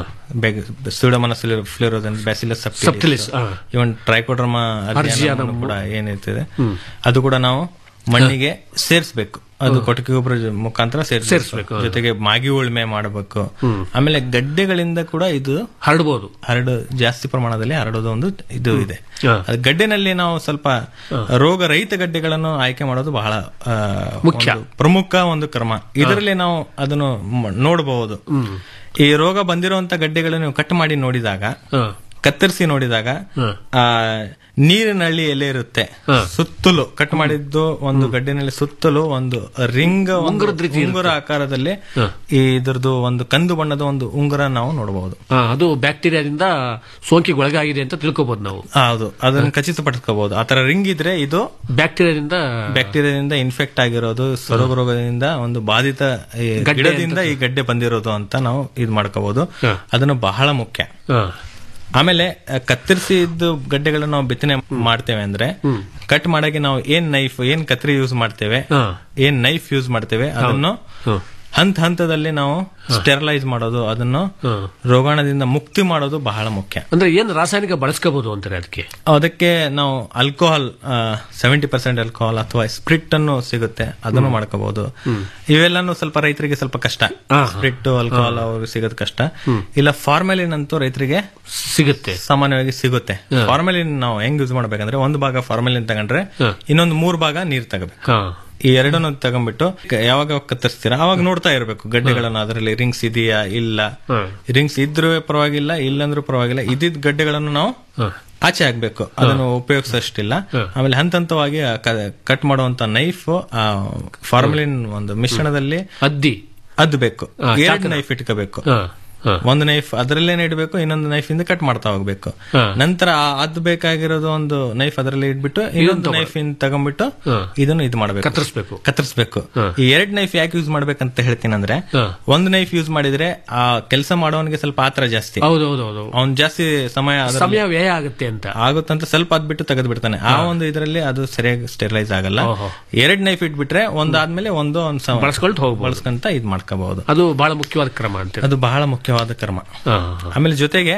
ಸ್ಯೂಡಮನಸ್ ಫ್ಲೋರೋದನ್ ಬ್ಯಾಸಿಲಸ್ Subtilis, ಸಬ್ಟಿಲಿಸ್ ಆ. ಇವನ್ ಟ್ರೈಕೋಡ್ರಮ Argyrianum. ಕೂಡ ಏನಿರ್ತದೆ ಅದು ಕೂಡ ನಾವು ಮಣ್ಣಿಗೆ ಸೇರಿಸಬೇಕು ಅದು ಕೊಟ್ಟಿಗೆ ಗೊಬ್ಬರ ಜ- ಮುಖಾಂತರ ಸೇರಿಸಬೇಕು ಸೇರ್ಸ್ಬೇಕು, ಹಾ. ಜೊತೆಗೆ ಮಾಗಿ ಉಳ್ಮೆ ಮಾಡಬೇಕು ಆಮೇಲೆ ಗಡ್ಡೆಗಳಿಂದ ಕೂಡ ಇದು ಹರಡಬಹುದು ಹರಡು ಜಾಸ್ತಿ ಪ್ರಮಾಣದಲ್ಲಿ ಹರಡೋದು ಒಂದು ಇದು ಇದೆ ಅದು ಗಡ್ಡೆನಲ್ಲಿ ನಾವು ಸ್ವಲ್ಪ ರೋಗ ರಹಿತ ಗಡ್ಡೆಗಳನ್ನು ಆಯ್ಕೆ ಮಾಡೋದು ಬಹಳ ಆ, ಮುಖ್ಯ. ಒಂದು ಪ್ರಮುಖ ಒಂದು ಕ್ರಮ ಇದರಲ್ಲಿ ನಾವು ಅದನ್ನು ಮ- ನೋಡಬಹುದು ಈ ರೋಗ ಬಂದಿರುವಂತ ಗಡ್ಡೆಗಳನ್ನು ನೀವು ಕಟ್ ಮಾಡಿ ನೋಡಿದಾಗ ಕತ್ತರಿಸಿ ನೋಡಿದಾಗ ಆ ನೀರಿನಲ್ಲಿ ಎಲೆ ಇರುತ್ತೆ ಸುತ್ತಲೂ ಕಟ್ ಮಾಡಿದ್ದು ಒಂದು ಗಡ್ಡೆನಲ್ಲಿ ಸುತ್ತಲೂ ಒಂದು ರಿಂಗ್ ಉಂಗುರದ ರೀತಿ ಉಂಗುರ ಆಕಾರದಲ್ಲಿ ಈ ಇದ್ರದ್ದು ಒಂದು ಕಂದು ಬಣ್ಣದ ಒಂದು ಉಂಗುರ ನಾವು ನೋಡಬಹುದು ಆ, ಅದು ಬ್ಯಾಕ್ಟೀರಿಯಾದಿಂದ ಸೋಂಕಿಗೆ ಒಳಗಾಗಿದೆ ಅಂತ ತಿಳ್ಕೊಬಹುದು ನಾವು ಹೌದು ಅದನ್ನು ಖಚಿತಪಡಿಸ್ಕೋಬಹುದು ಆತರ ರಿಂಗ್ ಇದ್ರೆ ಇದು ಬ್ಯಾಕ್ಟೀರಿಯಾದಿಂದ ಬ್ಯಾಕ್ಟೀರಿಯಾದಿಂದ ಇನ್ಫೆಕ್ಟ್ ಆಗಿರೋದು ಸೊರಗ ರೋಗದಿಂದ ಒಂದು ಬಾಧಿತ ಈ ಗಡ್ಡೆ ಗಿಡದಿಂದ ಅಂತ. ಈ ಗಡ್ಡೆ ಬಂದಿರೋದು ಅಂತ ನಾವು ಇದು ಮಾಡ್ಕೋಬಹುದು ಅದನ್ನು ಬಹಳ ಮುಖ್ಯ ಆಮೇಲೆ ಆ, ಕತ್ತರಿಸಿದ್ದು ಗಡ್ಡೆಗಳನ್ನು ನಾವು ಬಿತ್ತನೆ ಮಾಡ್ತೇವೆ ಅಂದ್ರೆ ಕಟ್ ಮಾಡಕ್ಕೆ ನಾವು ಏನ್ ನೈಫ್ ಏನ್ ಕತ್ರಿ ಯೂಸ್ ಮಾಡ್ತೇವೆ ಏನ್ ನೈಫ್ ಯೂಸ್ ಮಾಡ್ತೇವೆ ಅದನ್ನು ಹಂತ ಹಂತದಲ್ಲಿ ನಾವು ಸ್ಟೆರಲೈಸ್ ಮಾಡೋದು ಅದನ್ನು ರೋಗಾಣದಿಂದ ಮುಕ್ತಿ ಮಾಡೋದು ಬಹಳ ಮುಖ್ಯ ಅಂದ್ರೆ ಏನ್ ರಾಸಾಯನಿಕ ಬಳಸ್ಕೋಬಹುದು ಅಂತಾರೆ ಅದಕ್ಕೆ ಅದಕ್ಕೆ ನಾವು ಆಲ್ಕೋಹಾಲ್ ಸೆವೆಂಟಿ ಪರ್ಸೆಂಟ್ ಆಲ್ಕೋಹಾಲ್ ಅಥವಾ ಸ್ಪ್ರಿಟ್ ಅನ್ನು ಸಿಗುತ್ತೆ ಅದನ್ನು ಮಾಡ್ಕೋಬಹುದು ಇವೆಲ್ಲಾನು ಸ್ವಲ್ಪ ರೈತರಿಗೆ ಸ್ವಲ್ಪ ಕಷ್ಟ ಸ್ಪ್ರಿಟ್ ಆಲ್ಕೋಹಾಲ್ ಅವ್ರಿಗೆ ಸಿಗೋದು ಕಷ್ಟ ಇಲ್ಲ ಫಾರ್ಮೆಲಿನ್ ಅಂತೂ ರೈತರಿಗೆ ಸಿಗುತ್ತೆ ಸಾಮಾನ್ಯವಾಗಿ ಸಿಗುತ್ತೆ ಫಾರ್ಮೆಲಿನ್ ನಾವು ಹೆಂಗ್ ಯೂಸ್ ಮಾಡ್ಬೇಕಂದ್ರೆ ಒಂದು ಭಾಗ ಫಾರ್ಮೆಲಿನ್ ತಗೊಂಡ್ರೆ ಇನ್ನೊಂದು ಮೂರು ಭಾಗ ನೀರ್ ತಗೋಬೇಕು ಈ ಎರಡನ್ನು ತಗೊಂಡ್ಬಿಟ್ಟು ಕ- ಯಾವಾಗ ಕತ್ತರಿಸ್ತೀರಾ ಅವಾಗ ನೋಡ್ತಾ ಇರಬೇಕು ಗಡ್ಡೆಗಳನ್ನು ಅದರಲ್ಲಿ ರಿಂಗ್ಸ್ ಇದೆಯಾ ಇಲ್ಲ ರಿಂಗ್ಸ್ ಇದ್ರೂ ಪರವಾಗಿಲ್ಲ ಇಲ್ಲಂದ್ರೂ ಪರವಾಗಿಲ್ಲ ಇದ್ದಿದ್ ಗಡ್ಡೆಗಳನ್ನು ನಾವು ಆಚೆ ಹಾಕ್ಬೇಕು ಅದನ್ನು ಉಪಯೋಗಿಸೋಷ್ಟಿಲ್ಲ ಆಮೇಲೆ ಹಂತ ಹಂತವಾಗಿ ಕಟ್ ಮಾಡುವಂತ ನೈಫ್ ಫಾರ್ಮಲಿನ್ ಒಂದು ಮಿಶ್ರಣದಲ್ಲಿ ಅದ್ದಿ ಅದ್ಬೇಕು ಹಾ, ಎರಡು ಚಾಕುನ. ನೈಫ್ ಇಟ್ಕೋಬೇಕು ಹಾ, ಹಾ. ಒಂದು ನೈಫ್ ಅದರಲ್ಲೇನೆ ಇಡಬೇಕು ಇನ್ನೊಂದು ನೈಫ್ ಇಂದ ಕಟ್ ಮಾಡ್ತಾ ಹೋಗ್ಬೇಕು ಹಾ. ನಂತರ ಆ- ಅದ್ ಬೇಕಾಗಿರೋದು ಒಂದು ನೈಫ್ ಅದರಲ್ಲಿ ಇಟ್ಬಿಟ್ಟು ಇನ್ನೊಂದು ತಗೊಳ್ಳಿ. ನೈಫ್ ಇಂದ ತಗೊಂಡ್ಬಿಟ್ಟು ಹಾ. ಇದನ್ನು ಇದು ಮಾಡಬೇಕು ಕತ್ತರಿಸ್ಬೇಕು. ಕತ್ತರಿಸ್ಬೇಕು ಈ ಎರಡ್ ನೈಫ್ ಯಾಕೆ ಯೂಸ್ ಮಾಡ್ಬೇಕಂತ ಹೇಳ್ತೀನಿ ಅಂದ್ರೆ ಒಂದು ನೈಫ್ ಯೂಸ್ ಮಾಡಿದ್ರೆ ಆ ಕೆಲಸ ಮಾಡೋವನಿಗೆ ಸ್ವಲ್ಪ ಆತರ ಜಾಸ್ತಿ ಹೌದು ಹೌದು ಹೌದು ಅವ್ನ್ ಜಾಸ್ತಿ ಸಮಯ ಅದ್ರಲ್ಲಿ ಸಮಯ ವ್ಯಯ ಆಗುತ್ತೆ ಅಂತ ಆಗುತ್ತಂತ ಸ್ವಲ್ಪ ಅದ್ಬಿಟ್ಟು ತೆಗೆದು ಬಿಡ್ತಾನೆ ಆ ಒಂದು ಇದರಲ್ಲಿ ಅದು ಸರಿಯಾಗಿ ಸ್ಟೆರಿಲೈಸ್ ಆಗಲ್ಲ ಓಹೋ. ಎರಡ್ ನೈಫ್ ಇಟ್ಬಿಟ್ರೆ ಒಂದಾದ್ಮೇಲೆ ಒಂದು ಒಂದ್ ಸಮ- ಬಳಸ್ಕೊಳ್ತಾ ಹೋಗ್ಬೋದು. ಬಳಸ್ಕೊಂತ ಇದ್ ಮಾಡ್ಕೋಬಹುದು ಅದು ಬಹಳ ಮುಖ್ಯವಾದ ಕ್ರಮ ಅಂತ ಅದು ಬಹಳ ಮುಖ್ಯವಾದ ಕ್ರಮ ಆಮೇಲೆ ಜೊತೆಗೆ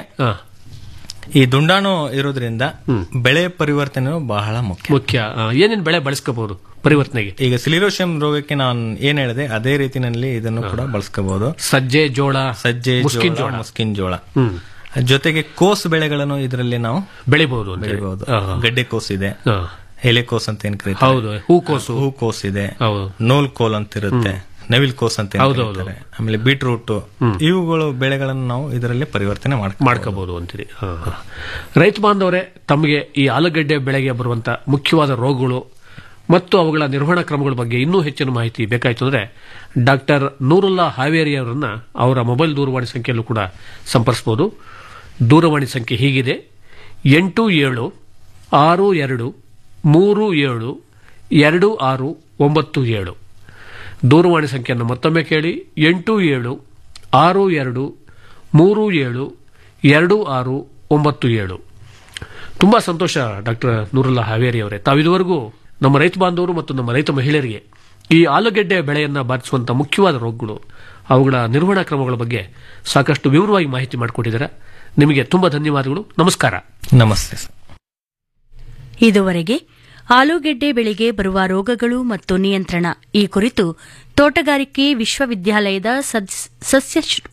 ಈ ದುಂಡಾಣು ಇರೋದ್ರಿಂದ ಬೆಳೆ ಪರಿವರ್ತನೆ ಬಹಳ ಮುಖ್ಯ ಮುಖ್ಯ ಆ, ಏನೇನ್ ಬೆಳೆ ಬಳಸ್ಕೋಬಹುದು ಪರಿವರ್ತನೆಗೆ ಈಗ ಸಿಲಿರೋಶಿಯಂ ರೋಗಕ್ಕೆ ನಾನು ಏನ್ ಹೇಳಿದೆ ಅದೇ ರೀತಿನಲ್ಲಿ ಇದನ್ನು ಕೂಡ ಬಳಸ್ಕೋಬಹುದು ಸಜ್ಜೆ ಜೋಳ ಸಜ್ಜೆ ಮುಸ್ಕಿನ್ ಜೋಳ ಜೋಳ. ಮುಸ್ಕಿನ್ ಜೋಳ ಜೊತೆಗೆ ಕೋಸ್ ಬೆಳೆಗಳನ್ನು ಇದರಲ್ಲಿ ನಾವು ಬೆಳಿಬಹುದು ಬೆಳಿಬಹುದು ಹಾ, ಹಾ. ಗಡ್ಡೆ ಕೋಸ್ ಇದೆ ಹಾ. ಎಲೆಕೋಸ್ ಅಂತ ಏನ್ ಕರೀತಾರೆ ಹೌದು, ಹೂಕೋಸು. ಹೂಕೋಸ್ ಇದೆ ನೋಲ್ ಕೋಲ್ ಅಂತ ಇರುತ್ತೆ ನವಿಲ್ ಕೋಸ್ ಅಂತ ಏನ್ ಹೌದು, ಹೌದು. ಕರೀತಾರೆ. ಆಮೇಲೆ ಬೀಟ್ರೂಟ್ ಇವುಗಳು ಬೆಳೆಗಳನ್ನು ನಾವು ಇದರಲ್ಲಿ ಪರಿವರ್ತನೆ ಮಾಡ್ಕೊ ಮಾಡ್ಕೋಬಹುದು ಅಂತೀರಿ ಹಾ, ಹಾ. ರೈತ ಬಾಂಧವರೇ ತಮಗೆ ಈ ಆಲೂಗಡ್ಡೆ ಬೆಳೆಗೆ ಬರುವಂತ ಮುಖ್ಯವಾದ ರೋಗಗಳು ಮತ್ತು ಅವುಗಳ ನಿರ್ವಹಣಾ ಕ್ರಮಗಳ ಬಗ್ಗೆ ಇನ್ನೂ ಹೆಚ್ಚಿನ ಮಾಹಿತಿ ಬೇಕಾಯಿತು ಅಂದ್ರೆ ಡಾಕ್ಟರ್ ನೂರುಲ್ಲಾ ಹಾವೇರಿ ಅವರನ್ನ ಅವರ ಮೊಬೈಲ್ ದೂರವಾಣಿ ಸಂಖ್ಯೆಯಲ್ಲೂ ಕೂಡ ಸಂಪರ್ಸಬಹುದು ದೂರವಾಣಿ ಸಂಖ್ಯೆ ಹೀಗಿದೆ ಎಂಟು ಏಳು ಆರು ಎರಡು ಮೂರು ಏಳು ಎರಡು ಆರು ಒಂಬತ್ತು ಏಳು ದೂರವಾಣಿ ಸಂಖ್ಯೆಯನ್ನು ಮತ್ತೊಮ್ಮೆ ಕೇಳಿ ಎಂಟು ಏಳು ಆರು ಎರಡು ಮೂರು ಏಳು ಎರಡು ಆರು ಒಂಬತ್ತು ಏಳು ತುಂಬಾ ಸಂತೋಷ ಡಾಕ್ಟರ್ ನೂರುಲ್ಲಾ ಹಾವೇರಿ ಅವರೇ ತಾವಿದುವರೆಗೂ ನಮ್ಮ ರೈತ ಬಾಂಧವರು ಮತ್ತು ನಮ್ಮ ರೈತ ಮಹಿಳೆಯರಿಗೆ ಈ ಆಲೂಗೆಡ್ಡೆ ಬೆಳೆಯನ್ನ ಬಾಧಿಸುವಂತ ಮುಖ್ಯವಾದ ರೋಗಗಳು ಅವುಗಳ ನಿರ್ವಹಣಾ ಕ್ರಮಗಳ ಬಗ್ಗೆ ಸಾಕಷ್ಟು ವಿವರವಾಗಿ ಮಾಹಿತಿ ಮಾಡಿಕೊಟ್ಟಿದ್ದಾರೆ ನಿಮಗೆ ತುಂಬಾ ಧನ್ಯವಾದಗಳು ನಮಸ್ಕಾರ ನಮಸ್ತೆ ಸರ್ ಇದುವರೆಗೆ ಆಲೂಗೆಡ್ಡೆ ಬೆಳೆಗೆ ಬರುವ ರೋಗಗಳು ಮತ್ತು ನಿಯಂತ್ರಣ ಈ ಕುರಿತು ತೋಟಗಾರಿಕೆ ವಿಶ್ವವಿದ್ಯಾಲಯದ ಸದ್ಸ್- ಸಸ್ಯ